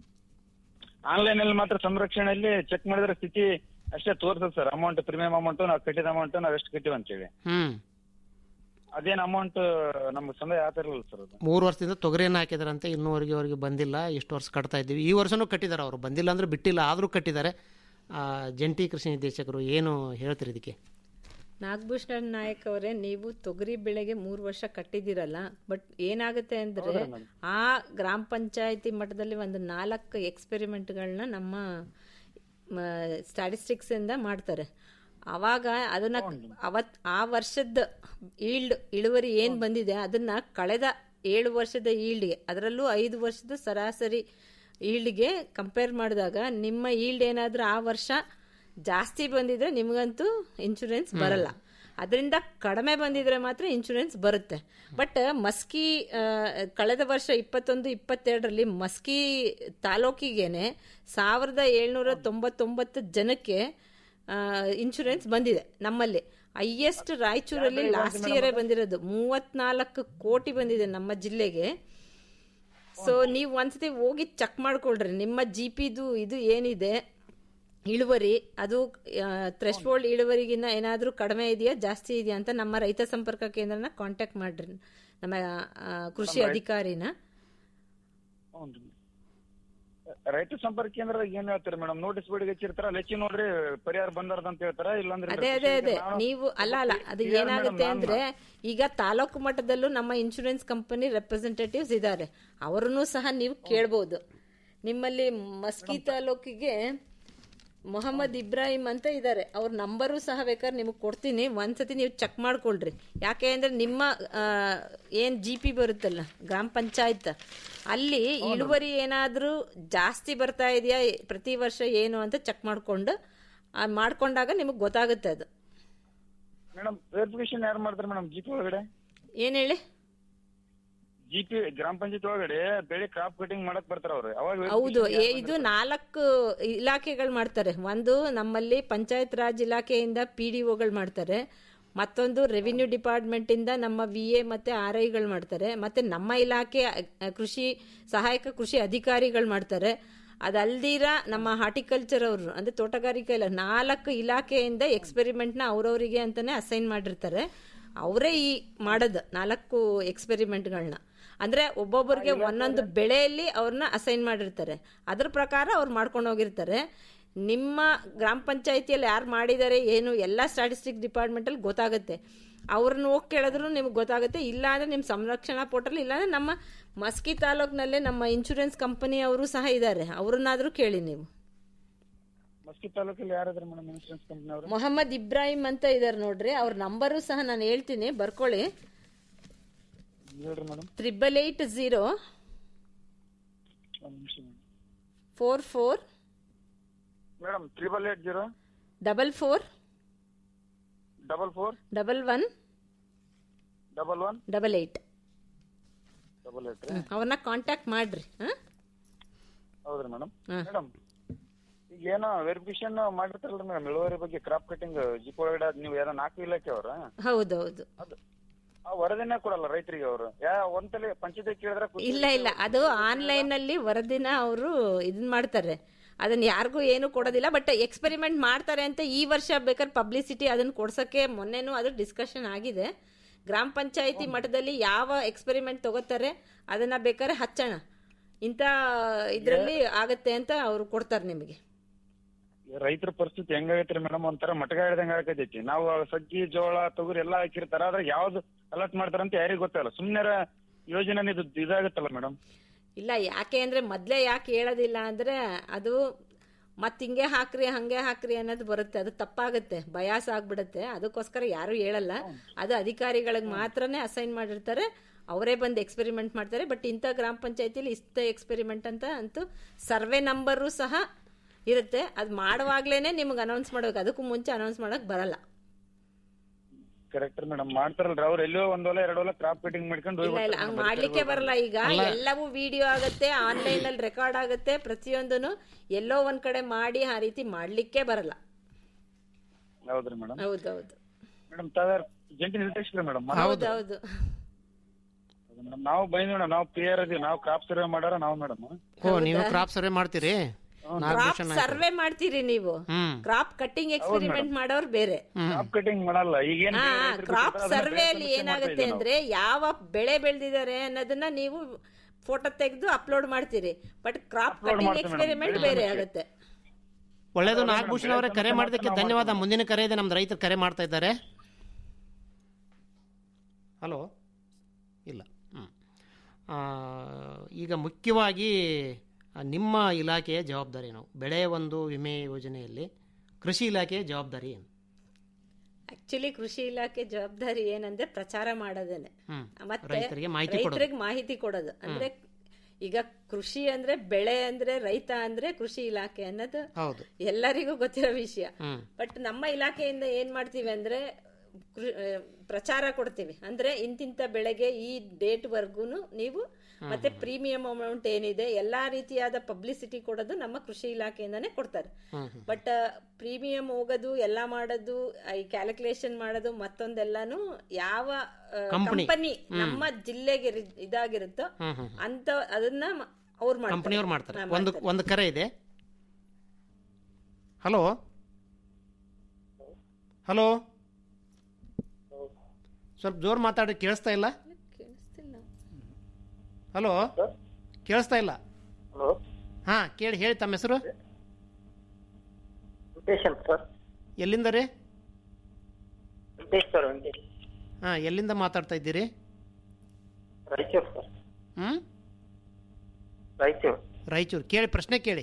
ಆನ್ಲೈನ್ ಅಲ್ಲಿ ಮಾತ್ರ ಸಂರಕ್ಷಣೆಯಲ್ಲಿ ಚೆಕ್ ಮಾಡಿದ್ರೆ ಸ್ಥಿತಿ ಅಷ್ಟೇ ತೋರ್ತದೆ ಸರ್ ಅಮೌಂಟ್ ಪ್ರೀಮಿಯಂ ಅಮೌಂಟ್ ನಾವು ಕಟ್ಟಿದ ಅಮೌಂಟ್ ನಾವು ಎಷ್ಟು ಕಟ್ಟಿವಿ ಅಂತೇಳಿ ಹ್ಮ್ ಅದೇನ್ ಅಮೌಂಟ್ ನಮ್ಗೆ ಸಂದಾಯ ಆಗ್ತಿರಲಿಲ್ಲ ಸರ್ ಅದು ಮೂರು ವರ್ಷದಿಂದ ತೊಗರಿಯನ್ನು ಹಾಕಿದಾರಂತೆ ಇನ್ನೂವರೆಗೆ ಅವರಿಗೆ ಬಂದಿಲ್ಲ ಇಷ್ಟು ವರ್ಷ ಕಟ್ತಾ ಇದ್ದೀವಿ ಈ ವರ್ಷನೂ ಕಟ್ಟಿದ್ದಾರೆ ಅವರು ಬಂದಿಲ್ಲ ಅಂದ್ರೆ ಬಿಟ್ಟಿಲ್ಲ ಆದರೂ ಕಟ್ಟಿದ್ದಾರೆ ಆ, ಜಂಟಿ ಕೃಷಿ ನಿರ್ದೇಶಕರು ಏನು ಹೇಳ್ತೀರಿ ಇದಕ್ಕೆ ನಾಗಭೂಷಣ್ ನಾಯಕ್ ಅವರೇ ನೀವು ತೊಗರಿ ಬೆಳೆಗೆ ಮೂರು ವರ್ಷ ಕಟ್ಟಿದಿರಲ್ಲ ಬಟ್ ಏನಾಗುತ್ತೆ ಅಂದ್ರೆ ಆ ಗ್ರಾಮ ಪಂಚಾಯತಿ ಮಟ್ಟದಲ್ಲಿ ಒಂದು ನಾಲ್ಕು ಎಕ್ಸ್ಪೆರಿಮೆಂಟ್ಗಳನ್ನ ನಮ್ಮ ಸ್ಟ್ಯಾಟಿಸ್ಟಿಕ್ಸ್ ಇಂದ ಮಾಡ್ತಾರೆ ಅವಾಗ ಅದನ್ನ ಅವತ್ ಆ ವರ್ಷದ ಈಲ್ಡ್ ಇಳುವರಿ ಏನ್ ಬಂದಿದೆ ಅದನ್ನ ಕಳೆದ ಏಳು ವರ್ಷದ ಈಲ್ಡ್ಗೆ ಅದರಲ್ಲೂ ಐದು ವರ್ಷದ ಸರಾಸರಿ ಈಲ್ಡ್ಗೆ ಕಂಪೇರ್ ಮಾಡಿದಾಗ ನಿಮ್ಮ ಈಲ್ಡ್ ಏನಾದ್ರೂ ಆ ವರ್ಷ ಜಾಸ್ತಿ ಬಂದಿದ್ರೆ ನಿಮಗಂತೂ ಇನ್ಶೂರೆನ್ಸ್ ಬರಲ್ಲ ಅದರಿಂದ ಕಡಿಮೆ ಬಂದಿದ್ರೆ ಮಾತ್ರ ಇನ್ಶೂರೆನ್ಸ್ ಬರುತ್ತೆ ಬಟ್ ಮಸ್ಕಿ ಆ, ಕಳೆದ ವರ್ಷ ಇಪ್ಪತ್ತೊಂದು ಇಪ್ಪತ್ತೆರಡರಲ್ಲಿ ಮಸ್ಕಿ ತಾಲೂಕಿಗೇನೆ ಸಾವಿರದ ಏಳ್ನೂರ ತೊಂಬತ್ತೊಂಬತ್ತು ಜನಕ್ಕೆ ಇನ್ಶೂರೆನ್ಸ್ ಬಂದಿದೆ ನಮ್ಮಲ್ಲಿ ಹೈಯೆಸ್ಟ್ ರಾಯಚೂರಲ್ಲಿ ಲಾಸ್ಟ್ ಇಯರೇ ಬಂದಿರೋದು ಮೂವತ್ನಾಲ್ಕು ಕೋಟಿ ಬಂದಿದೆ ನಮ್ಮ ಜಿಲ್ಲೆಗೆ ಸೊ ನೀವು ಒಂದ್ಸತಿ ಹೋಗಿ ಚೆಕ್ ಮಾಡ್ಕೊಳ್ರಿ ನಿಮ್ಮ ಜಿ ಪಿದು ಇದು ಏನಿದೆ ಇಳುವರಿ ಅದು ಥ್ರೆಶ್ಬೋಲ್ಡ್ ಇಳುವರಿಗಿನ್ನ ಏನಾದರೂ ಕಡಿಮೆ ಇದೆಯಾ ಜಾಸ್ತಿ ಇದೆಯಾ ಅಂತ ನಮ್ಮ ರೈತ ಸಂಪರ್ಕ ಕೇಂದ್ರನ ಕಾಂಟ್ಯಾಕ್ಟ್ ಮಾಡ್ರಿ ನಮ್ಮ ಆ, ಕೃಷಿ ಅಧಿಕಾರಿನ ಹೌದು ರೈತ ಸಂಪರ್ಕ ಕೇಂದ್ರದಾಗ ಏನ್ ಹೇಳ್ತಾರೆ ಮೇಡಮ್ ನೋಟಿಸ್ ಬೋರ್ಡ್ ಹಚ್ಚಿರ್ತಾರ ಅಲ್ಲಿ ಹೆಚ್ಚಿ ನೋಡ್ರಿ ಪರಿಹಾರ ಬಂದಾರ್ದ ಅಂತ ಹೇಳ್ತಾರ ಇಲ್ಲಾಂದ್ರೆ ಅದೇ ಅದೇ ಅದೇ ನೀವು ಅಲ್ಲ ಅಲ್ಲ ಅದು ಏನಾಗುತ್ತೆ ಅಂದ್ರೆ ಈಗ ತಾಲೂಕು ಮಟ್ಟದಲ್ಲೂ ನಮ್ಮ ಇನ್ಶೂರೆನ್ಸ್ ಕಂಪನಿ ರೆಪ್ರೆಸೆಂಟೇಟಿವ್ಸ್ ಇದ್ದಾರೆ ಅವರನ್ನು ಸಹ ನೀವು ಕೇಳ್ಬೋದು ನಿಮ್ಮಲ್ಲಿ ಮಸ್ಕಿ ತಾಲೂಕಿಗೆ ಮೊಹಮ್ಮದ್ ಇಬ್ರಾಹಿಂ ಅಂತ ಇದ್ದಾರೆ ಅವ್ರ ನಂಬರು ಸಹ ಬೇಕಾದ್ರೆ ನಿಮಗೆ ಕೊಡ್ತೀನಿ ಒಂದ್ಸತಿ ನೀವು ಚೆಕ್ ಮಾಡ್ಕೊಳ್ರಿ ಯಾಕೆ ಅಂದ್ರೆ ನಿಮ್ಮ ಆ, ಏನ್ ಜಿ ಪಿ ಬರುತ್ತಲ್ಲ ಗ್ರಾಮ ಪಂಚಾಯತ್ ಅಲ್ಲಿ ಇಳುವರಿ ಏನಾದ್ರೂ ಜಾಸ್ತಿ ಬರ್ತಾ ಇದೆಯಾ ಪ್ರತಿ ವರ್ಷ ಏನು ಅಂತ ಚೆಕ್ ಮಾಡ್ಕೊಂಡು ಆ, ಮಾಡ್ಕೊಂಡಾಗ ನಿಮಗೆ ಗೊತ್ತಾಗುತ್ತೆ ಅದು ಮೇಡಮ್ ವೆರಿಫಿಕೇಶನ್ ಯಾರು ಮಾಡ್ತಾರೆ ಮೇಡಮ್ ಜಿ ಪಿ ಒಳಗಡೆ ಏನ್ ಹೇಳಿ ಜಿ ಪಿ ಗ್ರಾಮ ಪಂಚಾಯತ್ ಒಳಗಡೆ ಬೆಳೆ ಕ್ರಾಪ್ ಕಟಿಂಗ್ ಮಾಡಕ್ ಬರ್ತಾರ ಅವ್ರು ಅವಾಗ ಹೌದು ಏ- ಇದು ನಾಲ್ಕು ಇಲಾಖೆಗಳು ಮಾಡ್ತಾರೆ ಒಂದು ನಮ್ಮಲ್ಲಿ ಪಂಚಾಯತ್ ರಾಜ್ ಇಲಾಖೆಯಿಂದ ಪಿ ಡಿ ಒಗಳು ಮಾಡ್ತಾರೆ ಮತ್ತೊಂದು ರೆವಿನ್ಯೂ ಡಿಪಾರ್ಟ್ಮೆಂಟ್ ಇಂದ ನಮ್ಮ ವಿ ಎ ಮತ್ತೆ ಆರ್ ಐಗಳು ಮಾಡ್ತಾರೆ ಮತ್ತೆ ನಮ್ಮ ಇಲಾಖೆ ಅ, ಕೃಷಿ ಸಹಾಯಕ ಕೃಷಿ ಅಧಿಕಾರಿಗಳು ಮಾಡ್ತಾರೆ ಅದಲ್ದಿರ ನಮ್ಮ ಹಾರ್ಟಿಕಲ್ಚರ್ ಅವರು ಅಂದ್ರೆ ತೋಟಗಾರಿಕೆ ಇಲ್ಲ ನಾಲ್ಕು ಇಲಾಖೆಯಿಂದ ಎಕ್ಸ್ಪೆರಿಮೆಂಟ್ನ ಅವ್ರವರಿಗೆ ಅಂತಾನೆ ಅಸೈನ್ ಮಾಡಿರ್ತಾರೆ ಅವರೇ ಈ ಮಾಡೋದು ನಾಲ್ಕು ಎಕ್ಸ್ಪೆರಿಮೆಂಟ್ಗಳನ್ನ ಅಂದ್ರೆ ಒಬ್ಬೊಬ್ಬರಿಗೆ ಒಂದೊಂದು ಬೆಳೆಯಲ್ಲಿ ಅವ್ರನ್ನ ಅಸೈನ್ ಮಾಡಿರ್ತಾರೆ ಅದ್ರ ಪ್ರಕಾರ ಅವ್ರು ಮಾಡ್ಕೊಂಡು ಹೋಗಿರ್ತಾರೆ ನಿಮ್ಮ ಗ್ರಾಮ ಪಂಚಾಯತಿಯಲ್ಲಿ ಯಾರು ಮಾಡಿದ್ದಾರೆ ಏನು ಎಲ್ಲ ಸ್ಟಾಟಿಸ್ಟಿಕ್ ಡಿಪಾರ್ಟ್ಮೆಂಟಲ್ಲಿ ಗೊತ್ತಾಗುತ್ತೆ ಅವ್ರನ್ನ ಹೋಗಿ ಕೇಳಿದ್ರು ನಿಮ್ಗೆ ಗೊತ್ತಾಗುತ್ತೆ ಇಲ್ಲ ಅಂದ್ರೆ ನಿಮ್ಮ ಸಂರಕ್ಷಣಾ ಪೋರ್ಟಲ್ ಇಲ್ಲ ಅಂದ್ರೆ ನಮ್ಮ ಮಸ್ಕಿ ತಾಲೂಕಿನಲ್ಲೇ ನಮ್ಮ ಇನ್ಶೂರೆನ್ಸ್ ಕಂಪನಿ ಅವರು ಸಹ ಇದ್ದಾರೆ ಅವ್ರನ್ನಾದ್ರೂ ಕೇಳಿ ನೀವು ಮಸ್ಕಿ ತಾಲೂಕಲ್ಲಿ ಯಾರಾದ್ರೂ ಮೇಡಮ್ ಇನ್ಶೂರೆನ್ಸ್ ಕಂಪ್ನಿ ಅವರು ಮೊಹಮ್ಮದ್ ಇಬ್ರಾಹಿಂ ಅಂತ ಇದಾರೆ ನೋಡ್ರಿ ಅವ್ರ ನಂಬರು ಸಹ ನಾನು ಹೇಳ್ತೀನಿ ಬರ್ಕೊಳ್ಳಿ ಹೇಳ್ರಿ ಮೇಡಮ್ ತ್ರಿಬಲ್ ಏಯ್ಟ್ ಝೀರೋ ಒಂದ್ ನಿಮಿಷ four four madam triple eight zero double four double four double one double one double eight double eight ಅವ್ರನ್ನ ಕಾಂಟ್ಯಾಕ್ಟ್ ಮಾಡ್ರಿ ಹಾ ಹೌದ್ರಿ ಮೇಡಮ್ ಹಾ. ಮೇಡಮ್ ಈಗ ಏನೋ ವೆರಿಫಿಕೇಶನ್ ಮಾಡಿರ್ತಾರಲ್ರಿ ಮೇಡಮ್ ಇಳುವರಿ ಬಗ್ಗೆ ಕ್ರಾಪ್ ಕಟಿಂಗ್ ಜಿಪ್ ಒಳಗಡೆ ಅದ್ ನೀವು ಯಾರೋ ನಾಲ್ಕು ಇಲಾಖೆ ಅವ್ರ ಹೌದೌದು ಆ ವರದಿನೇ ಕೊಡಲ್ಲ ರೈತರಿಗೆ ಅವರು ಯಾ ಒಂದ್ಸಲಿ ಪಂಚಾಯತ್ ಕೇಳಿದ್ರೆ ಖುಷಿ ಇಲ್ಲ ಇಲ್ಲ ಅದು ಆನ್ಲೈನ್ ಅಲ್ಲಿ ವರದಿನ ಅವರು ಇದನ್ ಮಾಡ್ತಾರೆ ಅದನ್ನ ಯಾರಿಗೂ ಏನು ಕೊಡೋದಿಲ್ಲ ಬಟ್ ಎಕ್ಸ್ಪೆರಿಮೆಂಟ್ ಮಾಡ್ತಾರೆ ಅಂತ ಈ ವರ್ಷ ಬೇಕಾದ್ರೆ ಪಬ್ಲಿಸಿಟಿ ಅದನ್ನ ಕೊಡ್ಸಕ್ಕೆ ಮೊನ್ನೆನೂ ಅದು ಡಿಸ್ಕಷನ್ ಆಗಿದೆ ಗ್ರಾಮ ಪಂಚಾಯತಿ ಮಟ್ಟದಲ್ಲಿ ಯಾವ ಎಕ್ಸ್ಪೆರಿಮೆಂಟ್ ತಗೋತಾರೆ ಅದನ್ನ ಬೇಕಾದ್ರೆ ಹಚ್ಚೋಣ ಇಂಥ ಇದರಲ್ಲಿ ಆಗತ್ತೆ ಅಂತ ಅವ್ರು ಕೊಡ್ತಾರೆ ನಿಮಗೆ ರೈತರ ಪರಿಸ್ಥಿತಿ ಹೆಂಗಾಗೈತ್ರಿ ಮೇಡಮ್ ಒಂಥರ ಮಟಗ ಹಿಡ್ದಂಗ ಆಗತೈತಿ ನಾವು ಸಜ್ಜಿ ಜೋಳ ತೊಗರಿ ಎಲ್ಲಾ ಹಾಕಿರ್ತಾರ ಆದ್ರೆ ಯಾವ್ದು ಅಲರ್ಟ್ ಮಾಡ್ತಾರಂತ ಯಾರಿಗೂ ಗೊತ್ತಲ್ಲ ಸುಮ್ನೆ ಯೋಜನೆ ಇದು ಇದಾಗತ್ತಲ್ಲ ಮೇಡಮ್ ಇಲ್ಲ ಯಾಕೆ ಅಂದ್ರೆ ಮೊದ್ಲೇ ಯಾಕೆ ಹೇಳೋದಿಲ್ಲ ಅಂದ್ರೆ ಅದು ಮತ್ ಹಿಂಗೆ ಹಾಕ್ರಿ ಹಂಗೆ ಹಾಕ್ರಿ ಅನ್ನೋದು ಬರುತ್ತೆ ಅದು ತಪ್ಪಾಗುತ್ತೆ ಬಯಾಸ ಆಗ್ಬಿಡುತ್ತೆ ಅದಕ್ಕೋಸ್ಕರ ಯಾರು ಹೇಳಲ್ಲ ಅದು ಅಧಿಕಾರಿಗಳಿಗೆ ಮಾತ್ರನೇ ಅಸೈನ್ ಮಾಡಿರ್ತಾರೆ ಅವರೇ ಬಂದು ಎಕ್ಸ್ಪೆರಿಮೆಂಟ್ ಮಾಡ್ತಾರೆ ಬಟ್ ಇಂಥ ಗ್ರಾಮ ಪಂಚಾಯತಿಲಿ ಇಷ್ಟ ಎಕ್ಸ್ಪೆರಿಮೆಂಟ್ ಅಂತ ಅಂತೂ ಸರ್ವೆ ನಂಬರು ಸಹ ಇರುತ್ತೆ ಅದು ಮಾಡುವಾಗ್ಲೇನೆ ನಿಮ್ಗೆ ಅನೌನ್ಸ್ ಮಾಡ್ಬೇಕು ಅದಕ್ಕೂ ಮುಂಚೆ ಅನೌನ್ಸ್ ಮಾಡಕ್ ಬರಲ್ಲ ಕರೆಕ್ಟ್ ಮೇಡಮ್ ಮಾಡ್ತಾರಲ್ರಿ ಅವ್ರು ಎಲ್ಲೋ ಒಂದ್ ಹೊಲ ಎರಡು ಹೊಲ ಕ್ರಾಪ್ ಕಟಿಂಗ್ ಮಾಡ್ಕೊಂಡು ಇಲ್ಲ ಇಲ್ಲ ಹಂಗ್ ಮಾಡ್ಲಿಕ್ಕೆ ಬರಲ್ಲ ಈಗ ಎಲ್ಲವೂ ವಿಡಿಯೋ ಆಗತ್ತೆ ಆನ್ಲೈನ್ ಅಲ್ಲಿ ರೆಕಾರ್ಡ್ ಆಗುತ್ತೆ ಪ್ರತಿಯೊಂದನು ಎಲ್ಲೋ ಒಂದ್ ಕಡೆ ಮಾಡಿ ಆ ರೀತಿ ಮಾಡ್ಲಿಕ್ಕೆ ಬರಲ್ಲ ಹೌದ್ರಿ ಮೇಡಮ್ ಹೌದೌದು ಮೇಡಮ್ ತಾವ್ಯಾರ ಜಂಟಿ ನಿರ್ದೇಶಕರು ಮೇಡಮ್ ಹೌದೌದು ಮೇಡಮ್ ನಾವು ಬಂದ್ವಿ ಮೇಡಮ್ ನಾವು ಪಿ ಆರ್ ಇದೀವಿ ನಾವು ಕ್ರಾಪ್ ಸರ್ವೆ ಮಾಡಾರ ನಾವು ಮೇಡಮ್ ಓ ನೀವು ಕ್ರಾಪ್ ಸರ್ವೆ ಮಾಡ್ತೀರಿ ಕ್ರಾಪ್ ನಾಗಭೂಷಣ್ ಆಯ್ತು. ಸರ್ವೆ ಮಾಡ್ತೀರಿ ನೀವು ಹ್ಮ್ ಕ್ರಾಪ್ ಕಟ್ಟಿಂಗ್ ಎಕ್ಸ್ಪೆರಿಮೆಂಟ್ ಮಾಡೋರು ಬೇರೆ ಕ್ರಾಪ್ ಕಟಿಂಗ್ ಮಾಡಲ್ಲ ಈಗೇನ್ ಹಾ ಬೇರೆ ರೈತ್ರು ಕ್ರಾಪ್ ಬಿಟ್ಟಿರ್ತಾರೆ, ಅದನ್ನ ಸರ್ವೆ ಅಲ್ಲಿ ಬೇರೆ ಸಮೀಕ್ಷೆ ಮಾಡ್ತಾ ಏನಾಗುತ್ತೆ ಇದೀವಿ ನಾವು. ಅಂದ್ರೆ ಯಾವ ಬೆಳೆ ಬೆಳೆದಿದ್ದಾರೆ ಅನ್ನೋದನ್ನ ನೀವು ಫೋಟೋ ತೆಗೆದು ಅಪ್ಲೋಡ್ ಮಾಡ್ತೀರಿ ಬಟ್ ಕ್ರಾಪ್ Upload ಕಟಿಂಗ್ ಮಾಡ್ತೀವಿ madam. ಎಕ್ಸ್ಪೆರಿಮೆಂಟ್ ಬೆಳೆ ಬೇರೆ ಸಮೀಕ್ಷೆ. ಆಗುತ್ತೆ ಒಳ್ಳೇದು ಹೌದು ನಾಗಭೂಷಣ್ ಮೇಡಮ್, ಅವರೇ ಕರೆ ಬೆಳೆ ಮಾಡೋದಕ್ಕೆ ಸಮೀಕ್ಷೆ ಧನ್ಯವಾದ ಮಾಡ್ತೀವಿ. ಮುಂದಿನ ಕರೆ ಇದೆ ನಮ್ದು ರೈತರು ಕರೆ ಮಾಡ್ತಾ ಇದ್ದಾರೆ ಹಲೋ ಇಲ್ಲ ಹ್ಮ್. ಆ, ಈಗ ಮುಖ್ಯವಾಗಿ ಆ, ನಿಮ್ಮ ಇಲಾಖೆಯ ಜವಾಬ್ದಾರಿ ನಾವು ಬೆಳೆ ಒಂದು ವಿಮೆ ಯೋಜನೆಯಲ್ಲಿ ಕೃಷಿ ಇಲಾಖೆಯ ಜವಾಬ್ದಾರಿ ಏನು ಆಕ್ಚುಲಿ ಕೃಷಿ ಇಲಾಖೆ ಜವಾಬ್ದಾರಿ ಏನಂದ್ರೆ ಪ್ರಚಾರ ಮಾಡೋದೇನೆ ಹ್ಮ್. ಮತ್ತೆ ರೈತರಿಗೆ ಮಾಹಿತಿ ಕೊಡೋದು. ರೈತರಿಗೆ ಮಾಹಿತಿ ಕೊಡೋದು ಅಂದ್ರೆ ಈಗ ಕೃಷಿ ಅಂದ್ರೆ ಬೆಳೆ ಅಂದ್ರೆ ರೈತ ಅಂದ್ರೆ ಕೃಷಿ ಇಲಾಖೆ ಅನ್ನೋದು ಹೌದು ಎಲ್ಲರಿಗೂ ಗೊತ್ತಿರೋ ವಿಷಯ ಹ್ಮ್. ಬಟ್ ನಮ್ಮ ಇಲಾಖೆಯಿಂದ ಏನ್ ಮಾಡ್ತೀವಿ ಅಂದ್ರೆ ಕೃ- ಆ, ಪ್ರಚಾರ ಕೊಡ್ತೀವಿ ಅಂದ್ರೆ ಇಂತಿಂತ ಬೆಳೆಗೆ ಈ ಡೇಟ್ ವರ್ಗೂನು ನೀವು ಮತ್ತೆ ಪ್ರೀಮಿಯಂ ಅಮೌಂಟ್ ಏನಿದೆ ಎಲ್ಲಾ ರೀತಿಯಾದ ಪಬ್ಲಿಸಿಟಿ ಕೊಡೋದು ನಮ್ಮ ಕೃಷಿ ಇಲಾಖೆಯಿಂದಾನೇ ಕೊಡ್ತಾರೆ ಬಟ್ ಪ್ರೀಮಿಯಂ ಹೋಗೋದು ಎಲ್ಲ ಮಾಡೋದು ಆ, ಈ ಕ್ಯಾಲ್ಕುಲೇಷನ್ ಮಾಡೋದು ಮತ್ತೊಂದೆಲ್ಲಾನು ಯಾವ Company. ಕಂಪನಿ ನಮ್ಮ ಜಿಲ್ಲೆಗೆ ಇರಿ- ಇದಾಗಿರುತ್ತೋ ಹ್ಮ್, ಹ್ಮ್. ಅಂತ ಅದನ್ನ ಮ- ಅವ್ರು ಮಾಡ್ತಾರೆ ಕಂಪನಿಯವ್ರು ಮಾಡ್ತಾರೆ ಹಾ, ಒಂದು ಮಾಡ್ತಾರೆ. ಒಂದು ಕರೆ ಇದೆ ಹಲೋ ಹಲೋ ಸ್ವಲ್ಪ ಜೋರು ಮಾತಾಡಿ ಕೇಳಿಸ್ತಾ ಇಲ್ಲ ಕೇಳಿಸ್ತಿಲ್ಲ ಹಲೋ ಕೇಳಿಸ್ತಾ ಇಲ್ಲ ಹಲೋ ಹಾ ಕೇಳಿ ಹೇಳಿ ತಮ್ಮ ಹೆಸರು ವೆಂಕಟೇಶ್ ಅಂತ ಸರ್ ಎಲ್ಲಿಂದ ರೀ ವೆಂಕಟೇಶ್ ಸರ್ ವೆಂಕಟೇಶ್ ಹಾ ಎಲ್ಲಿಂದ ಮಾತಾಡ್ತಾ ಇದ್ದೀರಿ ರಾಯಚೂರು ಸರ್ ಹ್ಮ್ ರಾಯಚೂರು ರಾಯಚೂರು ಕೇಳಿ ಪ್ರಶ್ನೆ ಕೇಳಿ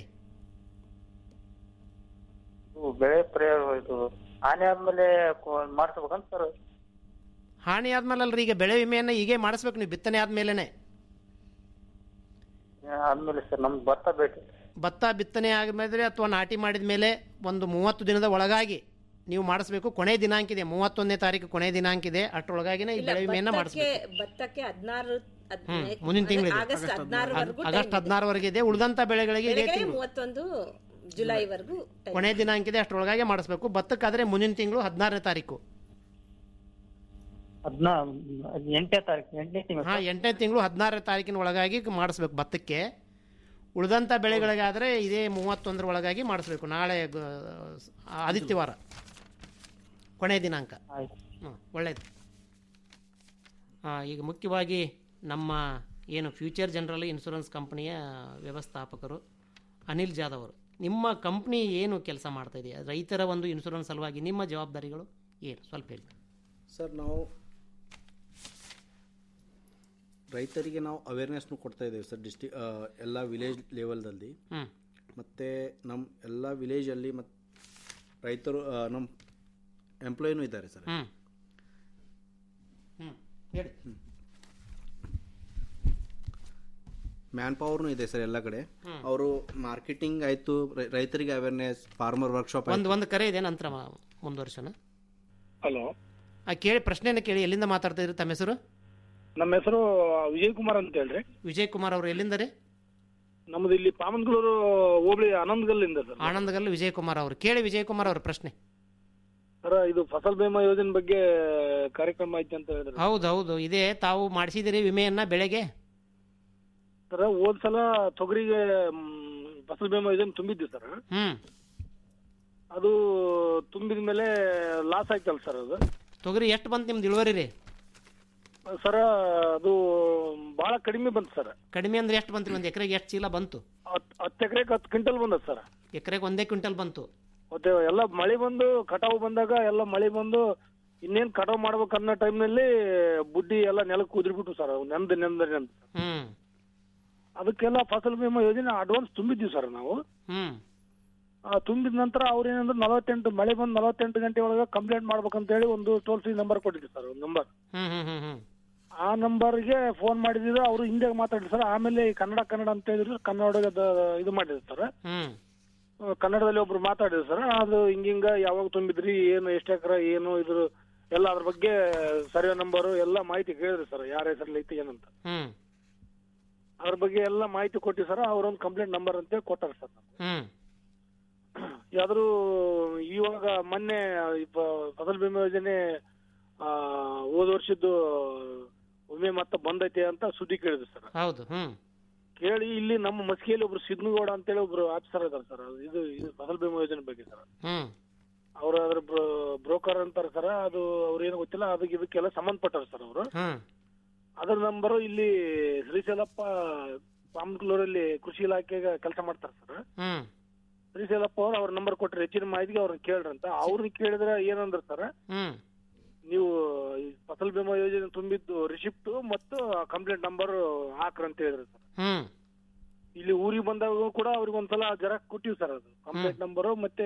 ಇದು ಬೆಳೆ ಪ್ರಯೋಗ ಇದು ಹಾನಿ ಆದ್ಮೇಲೆ ಕೊ- ಮಾಡಿಸ್ಬೇಕಂತ ಸರ್ ಹಾನಿ ಆದ್ಮೇಲೆ ಅಲ್ರಿ ಈಗ ಬೆಳೆ ವಿಮೆಯನ್ನ ಹೀಗೆ ಮಾಡಿಸ್ಬೇಕು ನೀವು ಬಿತ್ತನೆ ಆದ್ಮೇಲೆನೆ ಆದ್ಮೇಲೆ ಸರ್ ನಮ್ದು ಭತ್ತ ಬೇಟಿ ಭತ್ತ ಬಿತ್ತನೆ ಆದ್ಮೇಲೆ ಅಥವಾ ನಾಟಿ ಮಾಡಿದ ಮೇಲೆ ಒಂದು ಮೂವತ್ತು ದಿನದ ಒಳಗಾಗಿ ನೀವು ಮಾಡಿಸ್ಬೇಕು ಕೊನೆ ದಿನಾಂಕ ಇದೆ ಮೂವತ್ತೊಂದನೇ ತಾರೀಕು ಕೊನೆ ದಿನಾಂಕ ಇದೆ ಅಷ್ಟರೊಳಗಾಗಿನೇ ಈ ಇಲ್ಲ ಬೆಳೆ ವಿಮೆಯನ್ನ ಭತ್ತಕ್ಕೆ ಮಾಡಿಸ್ಬೇಕು ಭತ್ತಕ್ಕೆ ಹದಿನಾರು ಹದಿನೈದು- ಮುಂದಿನ ತಿಂಗಳು ಇದೆ. ಆಗಸ್ಟ್ ಹದಿನಾರವರೆಗೂ ಆಗಸ್ಟ್ ಹದಿನಾರವರೆಗೆ ಇದೆ ಉಳಿದಂತ ಬೆಳೆಗಳಿಗೆ ಇದೇ ಬೆಳೆಗಳಿಗೆ ತಿಂಗಳು ಮೂವತ್ತೊಂದು ಜುಲೈವರೆಗೂ time. ಕೊನೆ ದಿನಾಂಕ ಇದೆ ಅಷ್ಟರೊಳಗಾಗಿ ಮಾಡಿಸ್ಬೇಕು ಭತ್ತಕ್ಕಾದ್ರೆ ಮುಂದಿನ ತಿಂಗಳು ಹದಿನಾರನೇ ತಾರೀಕು ಹದಿನಾ ಎಂಟನೇ ತಾರೀಕು ಎಂಟನೇ ತಿಂಗಳು ಹಾ ಎಂಟನೇ ತಿಂಗಳು ಹದಿನಾರನೇ ತಾರೀಕಿನ ಒಳಗಾಗಿ ಮಾಡಿಸ್ಬೇಕು ಭತ್ತಕ್ಕೆ ಉಳಿದಂಥ ಬೆಳೆಗಳಿಗಾದರೆ ಇದೇ ಮೂವತ್ತೊಂದರ ಒಳಗಾಗಿ ಮಾಡಿಸ್ಬೇಕು ನಾಳೆ ಗ- ಆದಿತ್ಯವಾರ ಕೊನೆ ದಿನಾಂಕ ಹ್ಮ್, ಒಳ್ಳೇದು ಆ, ಈಗ ಮುಖ್ಯವಾಗಿ ನಮ್ಮ ಏನು ಫ್ಯೂಚರ್ ಜನರಲ್ ಇನ್ಶೂರೆನ್ಸ್ ಕಂಪನಿಯ ವ್ಯವಸ್ಥಾಪಕರು ಅನಿಲ್ ಜಾಧವ್ ಅವರು ನಿಮ್ಮ ಕಂಪ್ನಿ ಏನು ಕೆಲಸ ಮಾಡ್ತಾ ಇದೆ ರೈತರ ಒಂದು ಇನ್ಶೂರೆನ್ಸ್ ಸಲುವಾಗಿ ನಿಮ್ಮ ಜವಾಬ್ದಾರಿಗಳು ಏನು ಸ್ವಲ್ಪ ಹೇಳಿ ಸರ್ ನಾವು ರೈತರಿಗೆ ನಾವು ಅವೇರ್ನೆಸ್ನು ಕೊಡ್ತಾ ಇದ್ದೇವೆ ಸರ್ ಡಿಸ್ಟಿ ಎಲ್ಲ ವಿಲೇಜ್ ಲೆವೆಲ್ದಲ್ಲಿ ಹ್ಮ್. ಮತ್ತು ನಮ್ಮ ಎಲ್ಲ ವಿಲೇಜಲ್ಲಿ ಮತ್ತು ರೈತರು ಆ, ನಮ್ಮ ಎಂಪ್ಲಾಯಿನೂ ಇದ್ದಾರೆ ಸರ್ ಹ್ಮ್. ಹ್ಮ್. ಹೇಳಿ ಮ್ಯಾನ್ ಪವರ್ನು ಇದೆ ಸರ್ ಎಲ್ಲ ಕಡೆ ಹ್ಮ್. ಅವರು ಮಾರ್ಕೆಟಿಂಗ್ ಆಯಿತು ರೈತರಿಗೆ ಅವೇರ್ನೆಸ್ ಫಾರ್ಮರ್ ವರ್ಕ್ಶಾಪ್ ಒಂದು ಒಂದು ಕರೆ ಇದೆ ನಂತರ ಮಾ- ಮುಂದುವರ್ಸೋಣ ಹಲೋ ಆ, ಕೇಳಿ ಪ್ರಶ್ನೆನ ಕೇಳಿ ಎಲ್ಲಿಂದ ಮಾತಾಡ್ತಾ ಇದ್ರಿ ತಮ್ಮ ಹೆಸರು ನಮ್ಮ ಹೆಸರು ವಿಜಯ್ ಕುಮಾರ್ ಅಂತ ಹೇಳ್ರಿ ವಿಜಯ್ ಕುಮಾರ್ ಅವರು ಎಲ್ಲಿಂದ ರೀ ನಮ್ದು ಇಲ್ಲಿ ಪಾಮನ್ಗಳೂರು ಹೋಬಳಿ ಆನಂದಗಲ್ಲಿಂದ ಸರ್ ಆನಂದಗಲ್ಲು ವಿಜಯ್ ಕುಮಾರ್ ಅವರು ಕೇಳಿ ವಿಜಯ್ ಕುಮಾರ್ ಅವ್ರ ಪ್ರಶ್ನೆ ಸರ್ ಇದು ಫಸಲ್ ಬಿಮಾ ಯೋಜನೆ ಬಗ್ಗೆ ಕಾರ್ಯಕ್ರಮ ಐತಿ ಅಂತ ಹೇಳಿದ್ರು ಹೌದು ಹೌದು ಇದೇ ತಾವು ಮಾಡಿಸಿದಿರಿ ವಿಮೆಯನ್ನ ಬೆಳೆಗೆ ಸರ್ ಹೋದ್ ಸಲ ತೊಗರಿಗೆ ಮ್, ಫಸಲ್ ಬಿಮಾ ಯೋಜನೆ ತುಂಬಿದ್ವಿ ಸರ್ ಹ್ಮ್ ಅದು ತುಂಬಿದ ಮೇಲೆ ಲಾಸ್ ಆಯ್ತಲ್ಲ ಸರ್ ಅದು ತೊಗರಿ ಎಷ್ಟು ಬಂತು ನಿಮ್ದು ಇಳುವರಿ ರೀ ಸರ್ ಅದು ಬಹಳ ಕಡಿಮೆ ಬಂತು ಸರ್ ಕಡಿಮೆ ಅಂದ್ರೆ ಎಷ್ಟು ಬಂತು ಒಂದು ಎಕರೆಗೆ ಎಷ್ಟು ಚೀಲ ಬಂತು ಹತ್ತು ಎಕರೆಗೆ ಹತ್ತು ಕ್ವಿಂಟಲ್ ಬಂದದ ಸರ್ ಎಕರೆಗೆ ಒಂದೇ ಕ್ವಿಂಟಲ್ ಬಂತು ಮತ್ತೆ ಎಲ್ಲ ಮಳೆ ಬಂದು ಕಟಾವು ಬಂದಾಗ ಎಲ್ಲ ಮಳೆ ಬಂದು ಇನ್ನೇನ್ ಕಟಾವು ಮಾಡ್ಬೇಕು ಅನ್ನೋ ಟೈಮ್ನಲ್ಲಿ ಬುಡ್ಡಿ ಎಲ್ಲ ನೆಲಕ್ಕೆ ಉದ್ರಿಬಿಟ್ಟು ಸರ್ ನೆಂದ್ ನೆಂದ್ ನೆಂದ್ ಹ್ಮ್ ಅದಕ್ಕೆಲ್ಲ ಫಸಲ್ ಬಿಮಾ ಯೋಜನೆ ಅಡ್ವಾನ್ಸ್ ತುಂಬಿದ್ವಿ ಸರ್ ನಾವು ಹ್ಮ್ ಆ ತುಂಬಿದ ನಂತರ ಅವ್ರು ಏನಂದ್ರೆ ನಲವತ್ತೆಂಟು ಮಳೆ ಬಂದು ನಲವತ್ತೆಂಟು ಗಂಟೆ ಒಳಗೆ ಕಂಪ್ಲೇಂಟ್ ಮಾಡ್ಬೇಕಂತ ಹೇಳಿ ಒಂದು ಟೋಲ್ ಫ್ರೀ ನಂಬರ್ ಕೊಟ್ಟಿದ್ವಿ ಸರ್ ಒಂದು ನಂಬರ್ ಹ್ಮ್ ಹ್ಮ್ ಹ್ಮ್ ಹ್ಮ್ ಆ ನಂಬರ್ಗೆ ಫೋನ್ ಮಾಡಿದ್ರು ಅವರು ಹಿಂದೆ ಮಾತಾಡಿದ್ರು ಸರ್ ಆಮೇಲೆ ಈ ಕನ್ನಡ ಕನ್ನಡ ಅಂತ ಹೇಳಿದ್ರು ಕನ್ನಡದ ಇದು ಮಾಡಿದ್ರು ಸರ್ ಹ್ಮ್ ಆ, ಕನ್ನಡದಲ್ಲಿ ಒಬ್ರು ಮಾತಾಡಿದ್ರು ಸರ್ ಅದು ಹಿಂಗಿಂಗ ಯಾವಾಗ ತುಂಬಿದ್ರಿ ಏನು ಎಷ್ಟು ಎಕರೆ ಏನು ಇದ್ರ ಎಲ್ಲ ಅದ್ರ ಬಗ್ಗೆ ಸರ್ವೆ ನಂಬರು ಎಲ್ಲ ಮಾಹಿತಿ ಕೇಳಿದ್ರು ಸರ್ ಯಾರ ಹೆಸರಲ್ಲಿ ಐತಿ ಏನಂತ ಹ್ಮ್ ಅದ್ರ ಬಗ್ಗೆ ಎಲ್ಲ ಮಾಹಿತಿ ಕೊಟ್ಟಿ ಸರ್ ಅವ್ರೊಂದು ಕಂಪ್ಲೇಂಟ್ ನಂಬರ್ ಅಂತೇಳಿ ಕೊಟ್ಟಾರ ಸರ್ ಹ್ಮ್ ಯಾವ್ದಾದ್ರು ಇವಾಗ ಮೊನ್ನೆ ಈ ಪ- ಫಸಲ್ ಬಿಮಾ ಯೋಜನೆ ಆ, ಹೋದ ವರ್ಷದ್ದು ವಿಮೆ ಮತ್ತೆ ಬಂದೈತೆ ಅಂತ ಸುದ್ದಿ ಕೇಳಿದ್ರು ಸರ್ ಹೌದು ಹ್ಮ್ ಕೇಳಿ ಇಲ್ಲಿ ನಮ್ಮ ಮಸ್ಕಿಯಲ್ಲಿ ಒಬ್ರು ಸಿದ್ನಗೌಡ ಅಂತೇಳಿ ಒಬ್ರು ಆಫೀಸರ್ ಇದಾರೆ ಸರ್ ಇದು ಇದು ಫಸಲ್ ಬಿಮಾ ಯೋಜನೆ ಬಗ್ಗೆ ಸರ್ ಹ್ಮ್ ಅವ್ರ ಅದ್ರ ಬ್ರೋಕರ್ ಅಂತಾರೆ ಸರ್ ಅದು ಅವ್ರೇನು ಗೊತ್ತಿಲ್ಲ ಅದಕ್ಕೆ ಇದಕ್ಕೆಲ್ಲ ಸಂಬಂಧಪಟ್ಟಾರ ಸರ್ ಅವರು ಹ್ಮ್ ಅದ್ರ ನಂಬರು ಇಲ್ಲಿ ಶ್ರೀಶೈಲಪ್ಪ ಪಾಮಕ್ಲೂರಲ್ಲಿ ಕೃಷಿ ಇಲಾಖೆಗೆ ಕೆಲಸ ಮಾಡ್ತಾರೆ ಸರ್ ಹ್ಮ್ ಶ್ರೀಶೈಲಪ್ಪ ಅವ್ರು ಅವ್ರ ನಂಬರ್ ಕೊಟ್ಟರೆ ಹೆಚ್ಚಿನ ಮಾಹಿತಿಗೆ ಅವ್ರನ್ನ ಕೇಳ್ರಂತ ಅವ್ರನ್ನ ಕೇಳಿದ್ರೆ ಏನಂದ್ರ ಸರ್ ಹ್ಮ್ ನೀವು ಈ ಫಸಲ್ ಬಿಮಾ ಯೋಜನೆ ತುಂಬಿದ್ದು ರಿಸಿಪ್ಟ್ ಮತ್ತು ಕಂಪ್ಲೇಂಟ್ ನಂಬರ್ ಹಾಕ್ರಂತ ಹೇಳಿದ್ರು ಸರ್ ಹ್ಮ್ ಇಲ್ಲಿ ಊರಿಗೆ ಬಂದಾಗ ಕೂಡ ಅವ್ರಿಗೆ ಒಂದ್ಸಲ ಜೆರಾಕ್ಸ್ ಕೊಟ್ಟಿವಿ ಸರ್ ಅದು ಕಂಪ್ಲೇಂಟ್ ನಂಬರು ಮತ್ತೆ